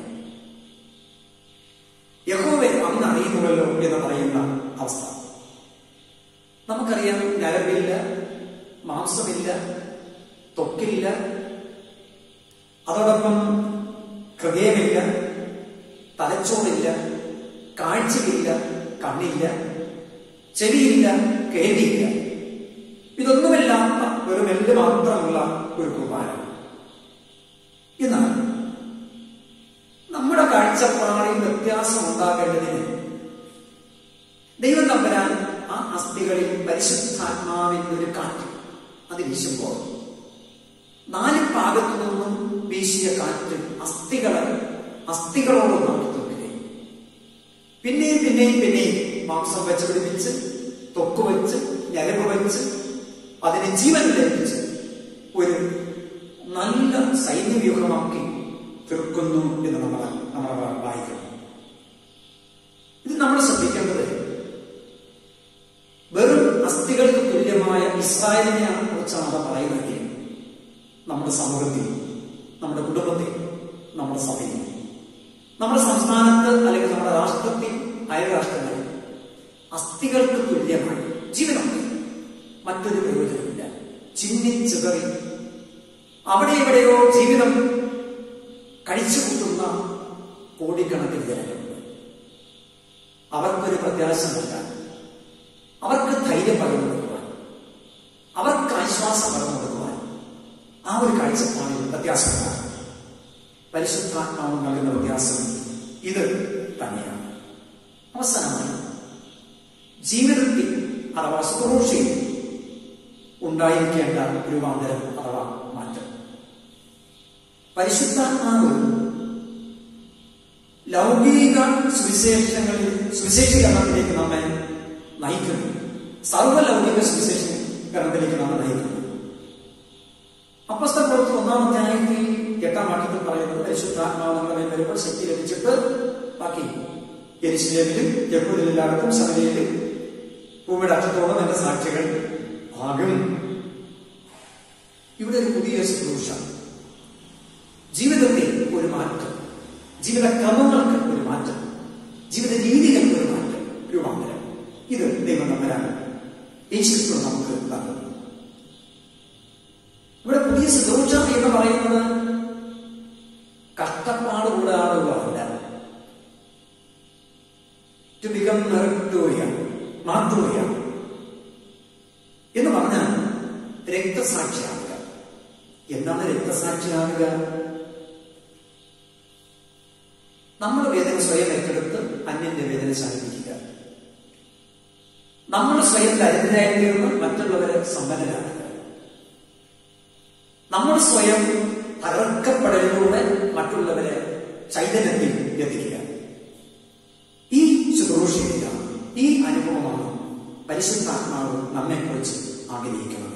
Speaker 1: യഹോവെ അങ്ങ് അറിയുന്നുവല്ലോ എന്ന് പറയുന്ന അവസ്ഥ നമുക്കറിയാം ഞരമ്പില്ല മാംസമില്ല ത്വക്കില്ല അതോടൊപ്പം ഹൃദയമില്ല തലച്ചോറില്ല കാഴ്ചയില്ല കണ്ണില്ല ചെവിയില്ല കേൾവിയില്ല ഇതൊന്നുമില്ലാത്ത ഒരു മെല്ല് മാത്രമുള്ള ഒരു കുർബാന എന്നാൽ നമ്മുടെ കാഴ്ചപ്പാടിൽ വ്യത്യാസം ഉണ്ടാകേണ്ടതിന് ദൈവം തമ്പരാൻ ആ അസ്ഥികളിൽ പരിശുദ്ധാത്മാവിന്റെ ഒരു കാറ്റ് അത് വീശുമ്പോൾ നാല് ഭാഗത്തു നിന്നും വീശിയ കാറ്റ് അസ്ഥികളെ അസ്ഥികളോട് നടത്തുന്നില്ലേ പിന്നെയും പിന്നെയും പിന്നെയും മാംസം വെച്ച് പിടിപ്പിച്ച് തൊക്ക് വെച്ച് ഞരമ്പ് വെച്ച് അതിനെ ജീവൻ ലഭിച്ച് ഒരു നല്ല സൈന്യവ്യൂഹമാക്കി തീർക്കുന്നു എന്ന് നമ്മൾ നമ്മൾ വായിക്കുന്നു ഇത് നമ്മൾ ശ്രദ്ധിക്കേണ്ടത് വെറും അസ്ഥികൾക്ക് തുല്യമായ ഇസ്രായേലിനെ കുറിച്ചാണ് അവിടെ പറയുന്നത് നമ്മുടെ സമൂഹത്തിൽ നമ്മുടെ കുടുംബത്തിൽ നമ്മുടെ സഭയിൽ നമ്മുടെ സംസ്ഥാനത്ത് അല്ലെങ്കിൽ നമ്മുടെ രാഷ്ട്രത്തിൽ അയൽരാഷ്ട്രങ്ങളിൽ അസ്ഥികൾക്ക് തുല്യമായി ജീവനുണ്ട് മറ്റൊരു പ്രയോജനമില്ല ചിന്നിച്ചിതറി അവിടെ എവിടെയോ ജീവിതം കഴിച്ചു കൂട്ടുന്ന കോടിക്കണക്കിന് ജനങ്ങളുണ്ട് അവർക്കൊരു പ്രത്യാശ നൽകാൻ അവർക്ക് ധൈര്യം പകർന്നു കൊടുക്കുവാൻ അവർക്ക് ആശ്വാസം പകർന്നു കൊടുക്കുവാൻ ആ ഒരു കാഴ്ചപ്പാടിൽ വ്യത്യാസമാണ് പരിശുദ്ധാത്മാവ് നൽകുന്ന വ്യത്യാസം ഇത് തന്നെയാണ് അവസാനമായി ജീവിതത്തിൽ അഥവാ ശുശ്രൂഷയിൽ ഉണ്ടായിരിക്കേണ്ട രൂപാന്തരം അഥവാ മാറ്റം പരിശുദ്ധാത്മാവ് ലൗകിക സുവിശേഷങ്ങളിൽ സുവിശേഷീകരണത്തിലേക്ക് നമ്മെ നയിക്കുന്നു സർവ്വലൗകിക സുവിശേഷീകരണത്തിലേക്ക് നമ്മെ നയിക്കുന്നു അപ്പസ്ത പ്രവൃത്തി ഒന്നാം അധ്യായത്തിൽ എട്ടാം വാക്യത്തിൽ പറയുന്നത് പരിശുദ്ധാത്മാവ് നമ്മളെ വരുമ്പോൾ ശക്തി ലഭിച്ചിട്ട് ബാക്കി എരിശിലേമിലും യഹൂദിലെല്ലായിടത്തും ശബരിയിലും ഭൂമിയുടെ അറ്റത്തോളം എന്റെ സാക്ഷികൾ ആകും ഇവിടെ ഒരു പുതിയ ശുശ്രൂഷ ജീവിതത്തിൽ ഒരു മാറ്റം ജീവിത ക്രമങ്ങൾക്ക് ഒരു മാറ്റം ജീവിത രീതികൾക്ക് ഒരു മാറ്റം രൂപാന്തരം ഇത് ദൈവം തമ്പരാണ് യേശുക്കൾ നമുക്ക് തന്നത് ഇവിടെ പുതിയ ശുശ്രൂഷ എന്ന് പറയുന്നത് കഷ്ടപ്പാട് കൂടാതെ കൊള്ളാറുള്ളതല്ല ടു ബിക്കം മെറിറ്റോറിയ മാർത്തോറിയ എന്ന് പറഞ്ഞാൽ രക്തസാക്ഷിയാകുക എന്താണ് രക്തസാക്ഷിയാകുക നമ്മുടെ വേദന സ്വയം ഏറ്റെടുത്ത് അന്യന്റെ വേദന ശാന്തിക്കുക നമ്മൾ സ്വയം ദരിദ്രരായി തീർന്ന് മറ്റുള്ളവരെ സമ്പന്നരാക്കുക നമ്മൾ സ്വയം തകർക്കപ്പെടലിലൂടെ മറ്റുള്ളവരെ ചൈതന്യത്തിൽ എത്തിക്കുക ഈ ശുശ്രൂഷയിലാണ് ഈ അനുഭവമാണ് പരിശുദ്ധാത്മാവ് നമ്മെക്കുറിച്ച് ആഗ്രഹിക്കുന്നത്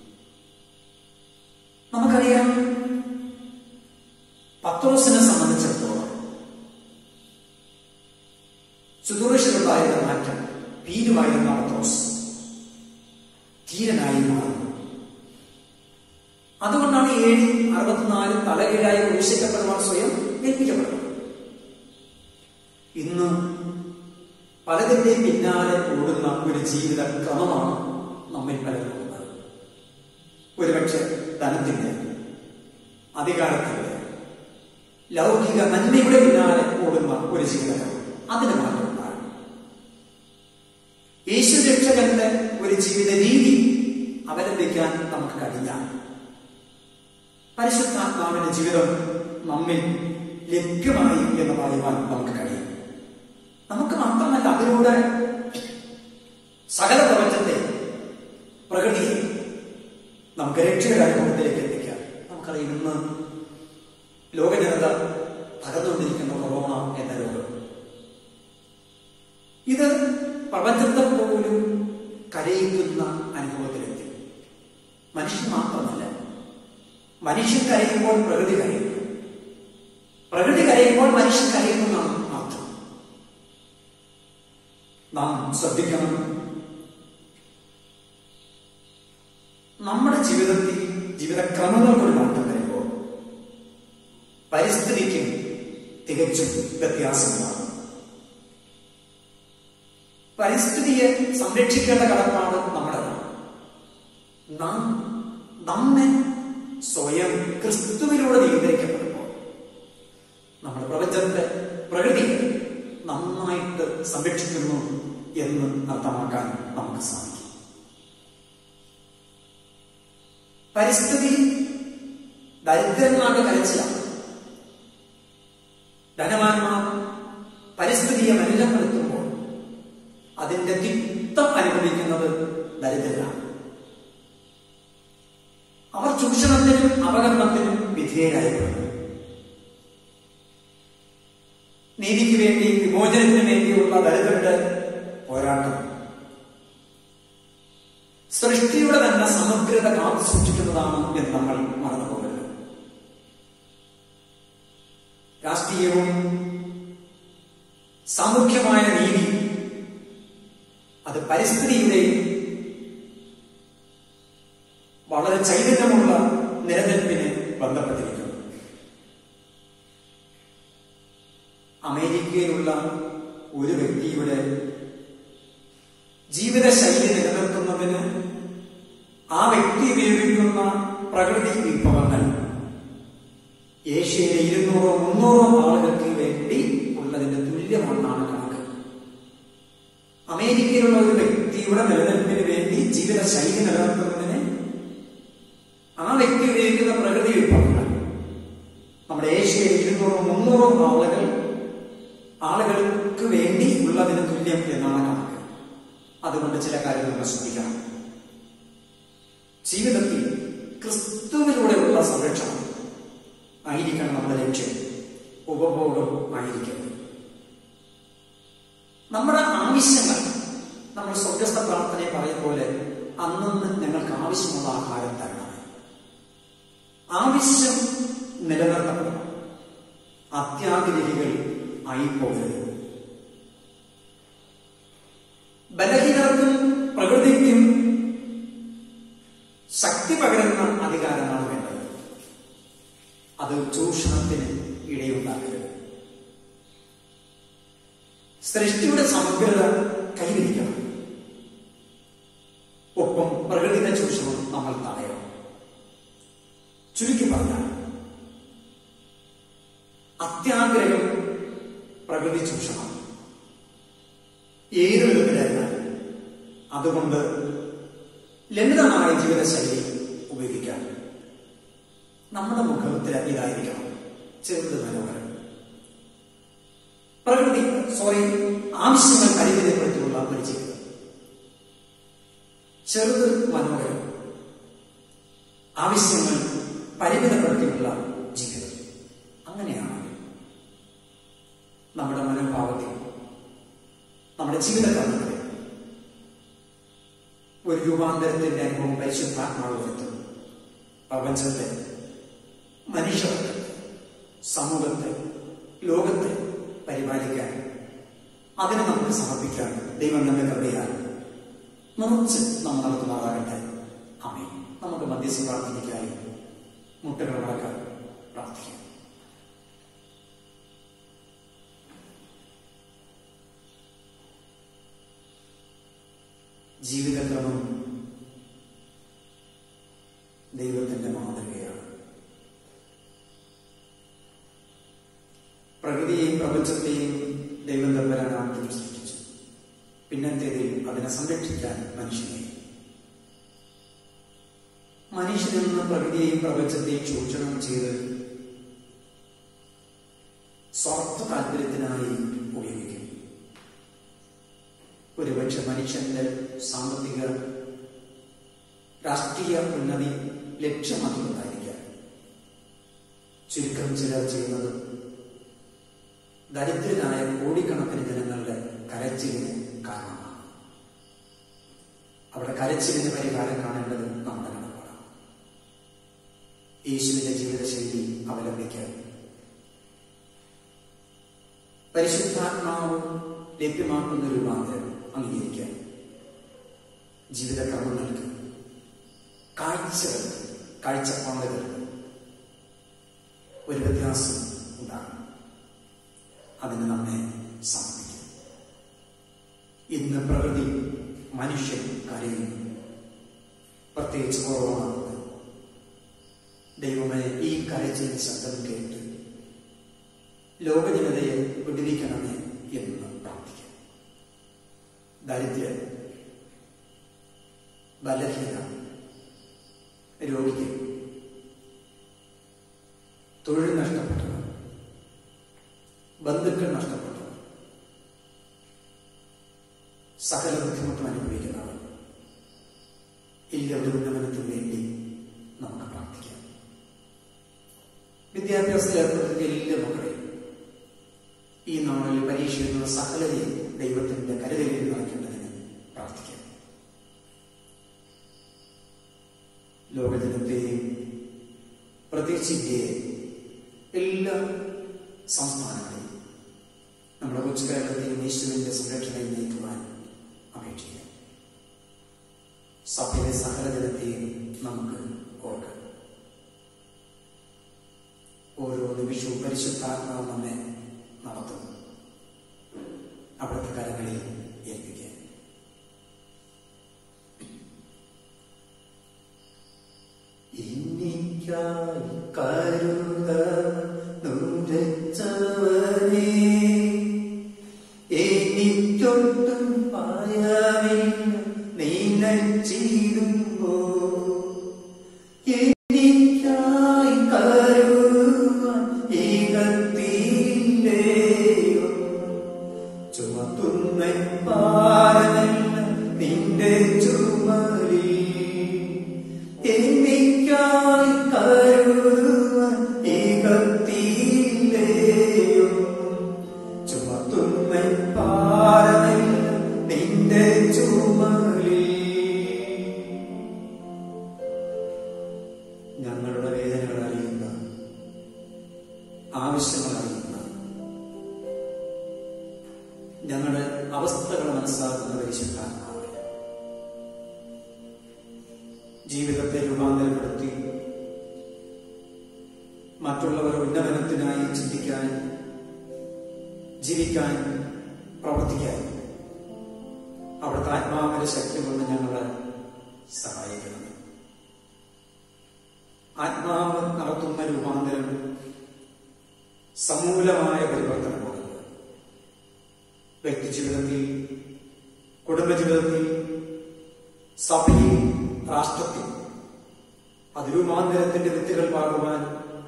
Speaker 1: നമുക്കറിയാം പത്രോസിനെ സംബന്ധിച്ചിടത്തോളം ശുശ്രൂഷയിലുണ്ടായിരുന്ന മാറ്റം ഭീരുമായിരുന്ന പത്രോസ് ധീരനായി മാറുന്നു അതുകൊണ്ടാണ് ഏഴ് അറുപത്തിനാല് തലകീഴായി ക്രൂശിക്കപ്പെടുവാൻ സ്വയം ഏൽപ്പിക്കപ്പെടുന്നത് ഇന്ന് പലതിന്റെയും പിന്നാലെ ഓടുന്ന ഒരു ജീവിത ക്രമമാണ് നമ്മിൽ പലരും ഉള്ളത് ഒരുപക്ഷെ ധനത്തിന്റെ അധികാരത്തിന്റെ ലൗകിക നന്മയുടെ പിന്നാലെ ഓടുന്ന ഒരു ജീവിതം അതിന് മാറ്റം ഉണ്ടാകും യേശു രക്ഷകന്റെ ഒരു ജീവിത രീതി അവലംബിക്കാൻ നമുക്ക് കഴിയില്ല പരിശുദ്ധാത്മാവിന്റെ ജീവിതം നമ്മിൽ ലഭ്യമായി എന്ന് പറയുവാൻ നമുക്ക് കഴിയും നമുക്ക് മാത്രമല്ല അതിലൂടെ സകല പ്രപഞ്ചത്തെ പ്രകൃതിയെ നമുക്ക് രക്ഷയുടെ അനുഭവത്തിലേക്ക് എത്തിക്കാം നമുക്കറിയാം ഇന്ന് ലോക ജനത തകർന്നുകൊണ്ടിരിക്കുന്ന കൊറോണ എന്ന രോഗം ഇത് പ്രപഞ്ചത്തെ പോലും കരയിക്കുന്ന അനുഭവത്തിലെത്തി മനുഷ്യൻ മാത്രമല്ല മനുഷ്യൻ കരയുമ്പോൾ പ്രകൃതി കരയുന്നു പ്രകൃതി കരയുമ്പോൾ മനുഷ്യൻ കരയുന്നതാണ് അർത്ഥം നാം ശ്രദ്ധിക്കണം നമ്മുടെ ജീവിതത്തിൽ ജീവിതക്രമങ്ങൾക്കൊരു മാറ്റം വരുമ്പോൾ പരിസ്ഥിതിക്കും തികച്ചും വ്യത്യാസമാണ് പരിസ്ഥിതിയെ സംരക്ഷിക്കേണ്ട കടപ്പാട് നമ്മുടേതാണ് നാം നമ്മെ സ്വയം ക്രിസ്തുവിലൂടെ നിയന്ത്രിക്കപ്പെടുമ്പോൾ നമ്മുടെ പ്രപഞ്ചത്തെ പ്രകൃതി നന്നായിട്ട് സംരക്ഷിക്കുന്നു എന്ന് അർത്ഥമാക്കാൻ നമുക്ക് സാധിക്കും പരിസ്ഥിതി ദരിദ്രന്മാരുടെ കരച്ചിലാണ് ധനവാന്മാർ പരിസ്ഥിതിയെ മലിനപ്പെടുത്തുമ്പോൾ അതിന്റെ തിക്തം അനുഭവിക്കുന്നത് ദരിദ്രരാണ് അവർ ചൂഷണത്തിനും അപകടത്തിനും വിധേയരായപ്പെടുന്നു നീതിക്ക് വേണ്ടി വിമോചനത്തിന് വേണ്ടിയുള്ള ദരിദ്രരുടെ പോരാട്ടം സൃഷ്ടിയുടെ തന്നെ സമഗ്രത കാത്തു സൂക്ഷിക്കുന്നതാണ് എന്ന് നമ്മൾ മറന്നുപോകരുത് രാഷ്ട്രീയവും സാമൂഹ്യമായ നീതി അത് പരിസ്ഥിതിയുടെയും വളരെ ചൈതന്യമുള്ള നിലനിൽപ്പിന് ബന്ധപ്പെട്ടിരിക്കുന്നു അമേരിക്കയിലുള്ള ഒരു വ്യക്തിയുടെ ജീവിതശൈലി നിലനിർത്തുന്നതിന് ആ വ്യക്തി ഉപയോഗിക്കുന്ന പ്രകൃതി വിഭവങ്ങൾ ഏഷ്യയിലെ ഇരുന്നൂറോ മുന്നൂറോ ആളുകൾക്ക് വേണ്ടി ഉള്ളതിന്റെ തുല്യമാണെന്നാണ് കണക്ക് അമേരിക്കയിലുള്ള ഒരു വ്യക്തിയുടെ നിലനിൽപ്പിന് വേണ്ടി ജീവിതശൈലി നിലനിർത്തുന്നതിന് ആ വ്യക്തി ഉപയോഗിക്കുന്ന പ്രകൃതി വിഭവങ്ങൾ നമ്മുടെ ഏഷ്യയിൽ ഇരുന്നൂറോ മുന്നൂറോ ആളുകൾ ആളുകൾക്ക് വേണ്ടി ഉള്ളതിന് തുല്യം എന്നാണ് കണക്ക് അതുകൊണ്ട് ചില കാര്യങ്ങൾ നമ്മൾ ശ്രദ്ധിക്കണം ജീവിതത്തിൽ ക്രിസ്തുവിലൂടെയുള്ള സംരക്ഷണം ആയിരിക്കണം നമ്മുടെ ലക്ഷ്യം ഉപഭോഗം ആയിരിക്കണം നമ്മുടെ ആവശ്യങ്ങൾ നമ്മൾ സ്വർഗസ്ഥ പ്രാർത്ഥനയെ പറയും പോലെ അന്നന്ന് ഞങ്ങൾക്ക് ആവശ്യമുള്ള ആഹാരം തരണം ആവശ്യം നിലനിർത്തപ്പെടണം അത്യാഗ്രഹികൾ ആയിപ്പോകരുത് ബലഹീനർക്കും പ്രകൃതിക്കും ശക്തി പകരുന്ന അധികാരമാണ് വേണ്ടത് അത് ചൂഷണത്തിന് ഇടയുണ്ടാക്കരുത് സൃഷ്ടിയുടെ സമഗ്രത കൈവരിക്കണം ഒപ്പം പ്രകൃതിയുടെ ചൂഷണം നമ്മൾ തടയണം ചുരുക്കി പറഞ്ഞാൽ അത്യാഗ്രഹം പ്രകൃതി ചൂഷണം ഏത് വിധത്തിലായിരുന്നാലും അതുകൊണ്ട് ലളിതമായ ജീവിതശൈലി ഉപയോഗിക്കാം നമ്മുടെ മുഖത്തിൽ ഇതായിരിക്കണം ചെറുത് മനോഹരം പ്രകൃതി സോറി ആവശ്യങ്ങൾ പരിമിതപ്പെടുത്തിയുള്ള ഒരു ജീവിതം ചെറുത് മനോഹരം ആവശ്യങ്ങൾ പരിമിതപ്പെടുത്തിയുള്ള ജീവിതം അങ്ങനെയാണ് നമ്മുടെ മനോഭാവത്തിൽ നമ്മുടെ ജീവിതക്രമത്തിൽ ഒരു രൂപാന്തരത്തിന്റെ അനുഭവം പരിശുദ്ധാത്മാവ് വരുത്തും പ്രപഞ്ചത്തെ മനുഷ്യർക്ക് സമൂഹത്തെ ലോകത്തെ പരിപാലിക്കാൻ അതിനെ നമുക്ക് സമർപ്പിക്കാൻ ദൈവം നമ്മെ കൃപയാൽ നിറച്ച് നമ്മൾ നടത്തുമാറാകട്ടെ അമ്മേ നമുക്ക് മധ്യസ്ഥ പ്രാർത്ഥനയ്ക്കായി മുട്ടകൾ മടക്കാൻ പ്രാർത്ഥിക്കാം ജീവിതക്രമം ദൈവത്തിന്റെ മാതൃകയാണ് പ്രകൃതിയെയും പ്രപഞ്ചത്തെയും ദൈവം തമ്പരാൻ ആദ്യം സൃഷ്ടിച്ചു പിന്നത്തേതിൽ അതിനെ സംരക്ഷിക്കാൻ മനുഷ്യനെ മനുഷ്യനിൽ നിന്ന് പ്രകൃതിയെയും പ്രപഞ്ചത്തെയും ചൂഷണം ചെയ്ത് സ്വാർത്ഥ താല്പര്യത്തിനായി ഉപയോഗിക്കും ഒരുപക്ഷെ മനുഷ്യന്റെ സാമ്പത്തിക രാഷ്ട്രീയ ഉന്നതി ലക്ഷ്യമാക്കിക്കൊണ്ടായിരിക്കാം ചുരുക്കം ചിലർ ചെയ്യുന്നത് ദരിദ്രനായ കോടിക്കണക്കിന് ജനങ്ങളുടെ കരച്ചിലിന് കാരണമാണ് അവിടെ കരച്ചിലിന് പരിഹാരം കാണേണ്ടത് നമ്മുടെ കടപ്പാടാണ് യേശുവിന്റെ ജീവിതശൈലി അവലംബിക്കാൻ പരിശുദ്ധാത്മാവ് ലഭ്യമാക്കുന്ന രൂപാന്തരം അംഗീകരിക്കാൻ ജീവിതക്രമങ്ങൾക്ക് കാഴ്ചകൾ കാഴ്ചപ്പാടുകൾക്ക് ഒരു വ്യത്യാസം ഉണ്ടാകണം അതിന് നമ്മെ സമർപ്പിക്കും ഇന്ന് പ്രകൃതി മനുഷ്യൻ കരയുന്നു പ്രത്യേകിച്ച് കുറവാണ് ദൈവമേ ഈ കരച്ചിൽ ശബ്ദം കേട്ട് ലോകജനതയെ വിടുവിക്കണമേ എന്ന് പ്രാർത്ഥിക്കാം ദരിദ്രൻ ബലഹീന രോഗികൾ തൊഴിൽ നഷ്ടപ്പെട്ടവർ ബന്ധുക്കൾ നഷ്ടപ്പെട്ടവർ സകല ബുദ്ധിമുട്ടും അനുഭവിക്കുന്നവർ എല്ലാവരുടെ ഉന്നമനത്തിന് വേണ്ടി നമുക്ക് പ്രാർത്ഥിക്കാം വിദ്യാഭ്യാസത്തിൽ ഏർപ്പെടുത്തിയ എല്ലാ മക്കളെയും ഈ നാളിൽ പരീക്ഷ എഴുതുന്ന സകലരെയും ദൈവത്തിന്റെ കരുതലിൽ നിറയ്ക്കേണ്ടതിന് പ്രാർത്ഥിക്കാം ലോകജനത്തെയും പ്രത്യേകിച്ച് ഇന്ത്യയെ എല്ലാ സംസ്ഥാനങ്ങളെയും നമ്മുടെ കൊച്ചു കേരളത്തെയും യേശുവിന്റെ സംരക്ഷണയിൽ നയിക്കുവാൻ അപേക്ഷിക്കാം സഭയിലെ സകല ജനത്തെയും നമുക്ക് ഓർക്കാം ഓരോ നിമിഷവും പരിശുദ്ധാത്മാവ് നമ്മെ നടത്തുന്നു അവിടുത്തെ കരങ്ങളിൽ ഏൽപ്പിക്കാൻ എനിക്കായി കരുത നുരച്ചവനേ എനിക്കൊട്ടും പായമില്ല നീനച്ചിടുമ്പോ എനിക്കായി കരുവാൻ ഏകത്തിൻ്റെയോ ചുമത്തുന്ന പാരനല്ല നിന്റെ ചുമലി എനിക്കായി കരുവാൻ ഏകത്തിൻ്റെയോ ചുമത്തുന്ന പാരനല്ല നിന്റെ ചുമലി ഞങ്ങളുടെ വേദനകൾ അറിയുന്ന ആവശ്യങ്ങൾ അറിയുന്ന ഞങ്ങളുടെ അവസ്ഥകൾ മനസ്സിലാക്കുന്ന പരിശുദ്ധാത്മാവെ ജീവിതത്തെ രൂപാന്തരപ്പെടുത്തി മറ്റുള്ളവർ ഉന്നമനത്തിനായി ചിന്തിക്കാൻ ജീവിക്കാൻ പ്രവർത്തിക്കാൻ അവിടുത്തെ ആത്മാവിന്റെ ശക്തി കൊണ്ട് ഞങ്ങളെ സഹായിക്കണം ആത്മാവ് നടത്തുന്ന രൂപാന്തരം സമൂലമായ പരിവർത്തനമാണ് വ്യക്തി ജീവിതത്തിൽ കുടുംബജീവിതത്തിൽ സഭയിൽ രാഷ്ട്രത്തിൽ അതിരൂപാന്തരത്തിന്റെ വിത്തുകൾ പാകുവാൻ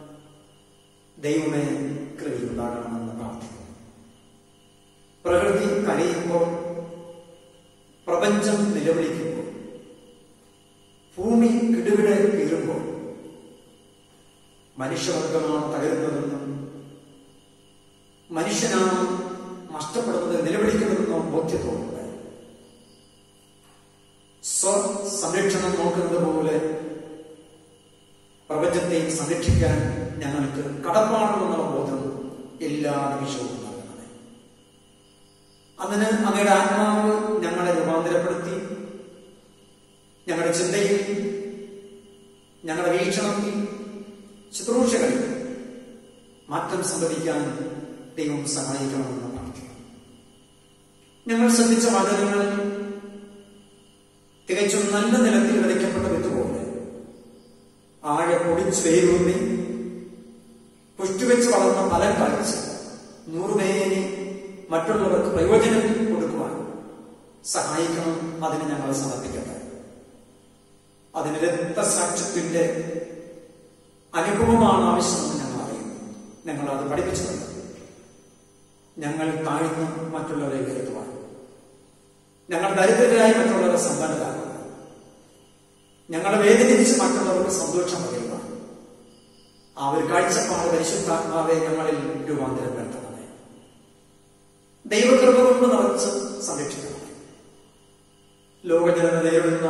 Speaker 1: ദൈവമേ കൃപയുണ്ടാകണമെന്ന് പ്രാർത്ഥിക്കുന്നു പ്രകൃതി കരയുമ്പോൾ പ്രപഞ്ചം നിലവിളിക്കുമ്പോൾ ഭൂമി കിടുകിടെ കീറുമ്പോൾ മനുഷ്യവർഗമാണ് തകരുന്നതെന്നും മനുഷ്യനാണ് നഷ്ടപ്പെടുന്നത് നിലവിളിക്കുന്നതെന്നോ ബോധ്യത്തോടുണ്ട് സ്വ സംരക്ഷണം നോക്കുന്നത് പോലെ പ്രപഞ്ചത്തെ സംരക്ഷിക്കാൻ ഞങ്ങൾക്ക് കടപ്പാടുമെന്നുള്ള ബോധം എല്ലാ നിമിഷവും നൽകണമേ അതിന് അങ്ങയുടെ ആത്മാവ് ഞങ്ങളെ രൂപാന്തരപ്പെടുത്തി ഞങ്ങളുടെ ചിന്തയിൽ ഞങ്ങളുടെ വീക്ഷണത്തിൽ ശുശ്രൂഷകളിൽ മാറ്റം സംഭവിക്കാൻ ദൈവം സഹായിക്കണമെന്ന് പ്രാർത്ഥിക്കുന്നു ഞങ്ങൾ ശ്രദ്ധിച്ച വചനങ്ങൾ തികച്ചും നല്ല നിലത്തിൽ വിതയ്ക്കപ്പെട്ട വിത്തുപോലെ ആഴെ പൊടിച്ചു വേരൂന്നി പുഷ്ടിവെച്ച് വളർന്ന ഫലം കാണിച്ച് നൂറുപേരെ മറ്റുള്ളവർക്ക് പ്രയോജനം കൊടുക്കുവാൻ സഹായിക്കണം അതിന് ഞങ്ങൾ സമർപ്പിക്കട്ടെ അതിന് രക്തസാക്ഷ്യത്തിന്റെ അനുഭവമാണ് ആവശ്യമെന്ന് ഞങ്ങൾ അറിയുന്നു ഞങ്ങൾ അത് പഠിപ്പിച്ചിട്ടുണ്ട് ഞങ്ങൾ താഴ്ന്ന് മറ്റുള്ളവരെ ഉയർത്തുവാൻ ഞങ്ങൾ ദരിദ്രരായി മറ്റുള്ളവരെ സമ്പന്നരാകുക ഞങ്ങളെ വേദനിച്ച് മറ്റുള്ളവർക്ക് സന്തോഷം പകരുക ആ ഒരു കാഴ്ചപ്പാട് പരിശുദ്ധാത്മാവെ ഞങ്ങളിൽ രൂപാന്തരം വരുത്തണമേ ദൈവകൃപ കൊണ്ട് നിറച്ച് സംരക്ഷിക്കണം ലോകജനത നേരിടുന്ന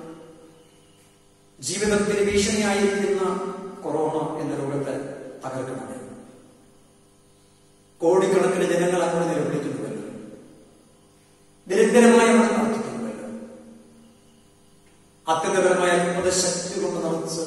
Speaker 1: ജീവിതത്തിന് ഭീഷണിയായിരിക്കുന്ന കൊറോണ എന്ന രോഗത്തെ തകർക്കണമേ കോടിക്കണക്കിന് ജനങ്ങൾ അങ്ങനെ നിലവിളിക്കുന്നുവല്ലോ നിരന്തരമായി അവിടെ പ്രാർത്ഥിക്കുന്നുവല്ലോ അത്യന്തപരമായ അത്ഭുത ശക്തി കൊണ്ട് നിറച്ച്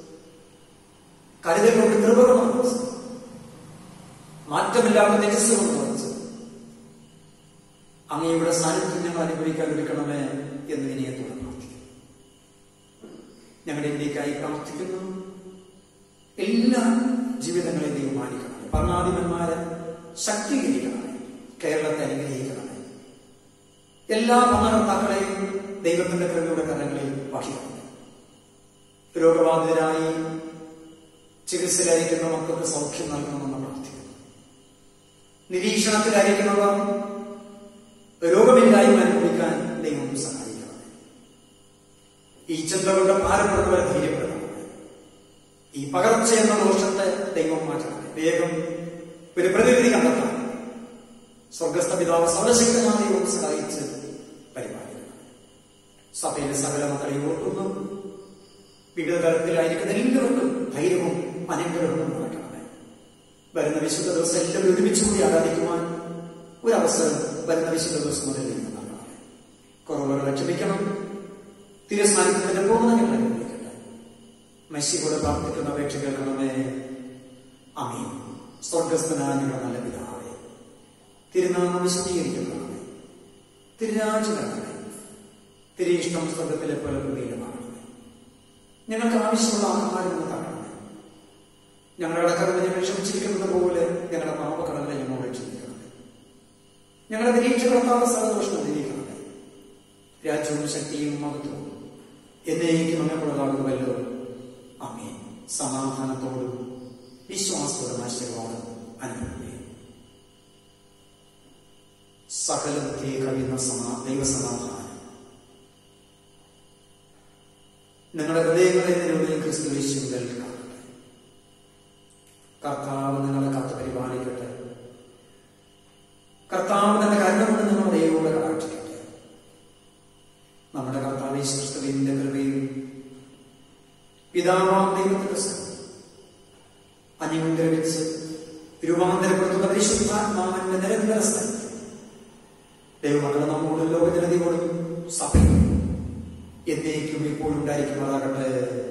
Speaker 1: കരുതൽ കൊണ്ട് കൃപ കൊണ്ട് നിറച്ച് മാറ്റമില്ലാത്ത തേജസ് കൊണ്ട് നിറച്ച് അങ്ങയുടെ സാന്നിധ്യം ഞങ്ങൾ അനുഭവിക്കാൻ ലഭിക്കണമേ എന്ന് വിനയത്തോടെ പ്രാർത്ഥിക്കുന്നു ഞങ്ങളുടെ ഇന്ത്യക്കായി പ്രാർത്ഥിക്കുന്നു എല്ലാ ജീവിതങ്ങളെയും ദൈവം മാനിക്കണമേ ഭരണാധിപന്മാരെ ശക്തീകരിക്കണമേ കേരളത്തെ അനുഗ്രഹിക്കണമേ എല്ലാ ഭരണകർത്താക്കളെയും ദൈവത്തിന്റെ കൃപയുടെ കരങ്ങളിൽ വഹിക്കണമേ രോഗബാധിതരായി ചികിത്സയിലായിരിക്കുന്ന മക്കൾക്ക് സൗഖ്യം നൽകണമെന്ന് പ്രാർത്ഥിക്കുന്നു നിരീക്ഷണത്തിലായിരിക്കുന്നവർ രോഗമില്ലായ്മ അനുഭവിക്കാൻ ദൈവം സഹായിക്കണം ഈ ചിന്തകളുടെ ഭാരപ്പെടുന്നവരെ ധൈര്യപ്പെടുത്തണം ഈ പകർച്ച എന്ന ദോഷത്തെ ദൈവം മാറ്റണം വേഗം ഒരു പ്രതിവിധി കണ്ടെത്താം സ്വർഗസ്ഥ പിതാവ് സർവശക്തമായ ദൈവം സഹായിച്ച് പരിപാലിക്കണം സഭയിലെ സകല മക്കളെ ഓർക്കുന്നു വിവിധ തലത്തിലായിരിക്കുന്ന എല്ലാവർക്കും ധൈര്യവും അനുഗ്രഹവും നടക്കണമേ വരുന്ന വിശുദ്ധ ദിവസം എല്ലാവരും ഒരുമിച്ച് കൂടി ആരാധിക്കുവാൻ ഒരു അവസരം വരുന്ന വിശുദ്ധ ദിവസം മുതൽ നിന്ന് നൽകണമേ കുറവുകളെ ക്ഷമിക്കണം തിരുസ്നാനത്തിന്റെ പൂർണ്ണ ഞങ്ങൾ അനുഭവിക്കട്ടെ മെസ്സിയോട് പ്രാർത്ഥിക്കുന്ന അപേക്ഷ കേൾക്കണമേ അമീൻ സ്വർഗസ്ഥനായ ഞങ്ങളുടെ നല്ല പിതാവേ തിരുനാമം വിശദീകരിക്കണമേ തിരുരാജ് വരണമേ തിരിയിഷ്ടം സ്വർഗത്തിലെ പോലെ പ്രതീകമാകണമേ ഞങ്ങൾക്ക് ആവശ്യമുള്ള ആഹാരം എന്ന് തരണമേ ഞങ്ങളുടെ കടമ ഞങ്ങൾ ക്ഷമിച്ചിരിക്കുന്നത് പോലെ ഞങ്ങളുടെ പാപക്കടങ്ങളെ ഞങ്ങളോട് ക്ഷമിക്കണമേ ഞങ്ങളുടെ നിരീക്ഷകർത്താവ് സന്തോഷം നിരീക്ഷണമേ രാജ്യവും ശക്തിയും മഹത്വവും എന്നേക്കും അങ്ങനെയുള്ളതാകുമല്ലോ അമ്മേ സമാധാനത്തോടും വിശ്വാസത്തോടും ആശയത്തോടും അനുഭവമേ സകലത്തെ കഴിയുന്ന സമാ ദൈവസമാധാനം നിങ്ങളുടെ ഹൃദയങ്ങളെ നിലവിൽ ക്രിസ്തു യേശുവിൽ കാണട്ടെ കർത്താവ് നിങ്ങളെ കാത്തു പരിപാലിക്കട്ടെ കർത്താവ് തന്റെ കരുണ നിങ്ങൾ ദൈവോടെ കടാക്ഷിക്കട്ടെ നമ്മുടെ കർത്താവ് യേശുക്രിസ്തുവിന്റെ കൃപയും പിതാവാം ദൈവത്തിന്റെ സ്നേഹം അനുഗ്രഹിച്ച് രൂപാന്തരപ്പെടുത്തുന്ന പരിശുദ്ധാത്മാവിന്റെ നിരന്തര സ്ഥലം ദൈവമക്കളെ നമ്മോടും ലോകജനതയോടും സഭയോടും എന്നേക്കും ഇപ്പോഴുണ്ടായിരിക്കുന്നതാകട്ടെ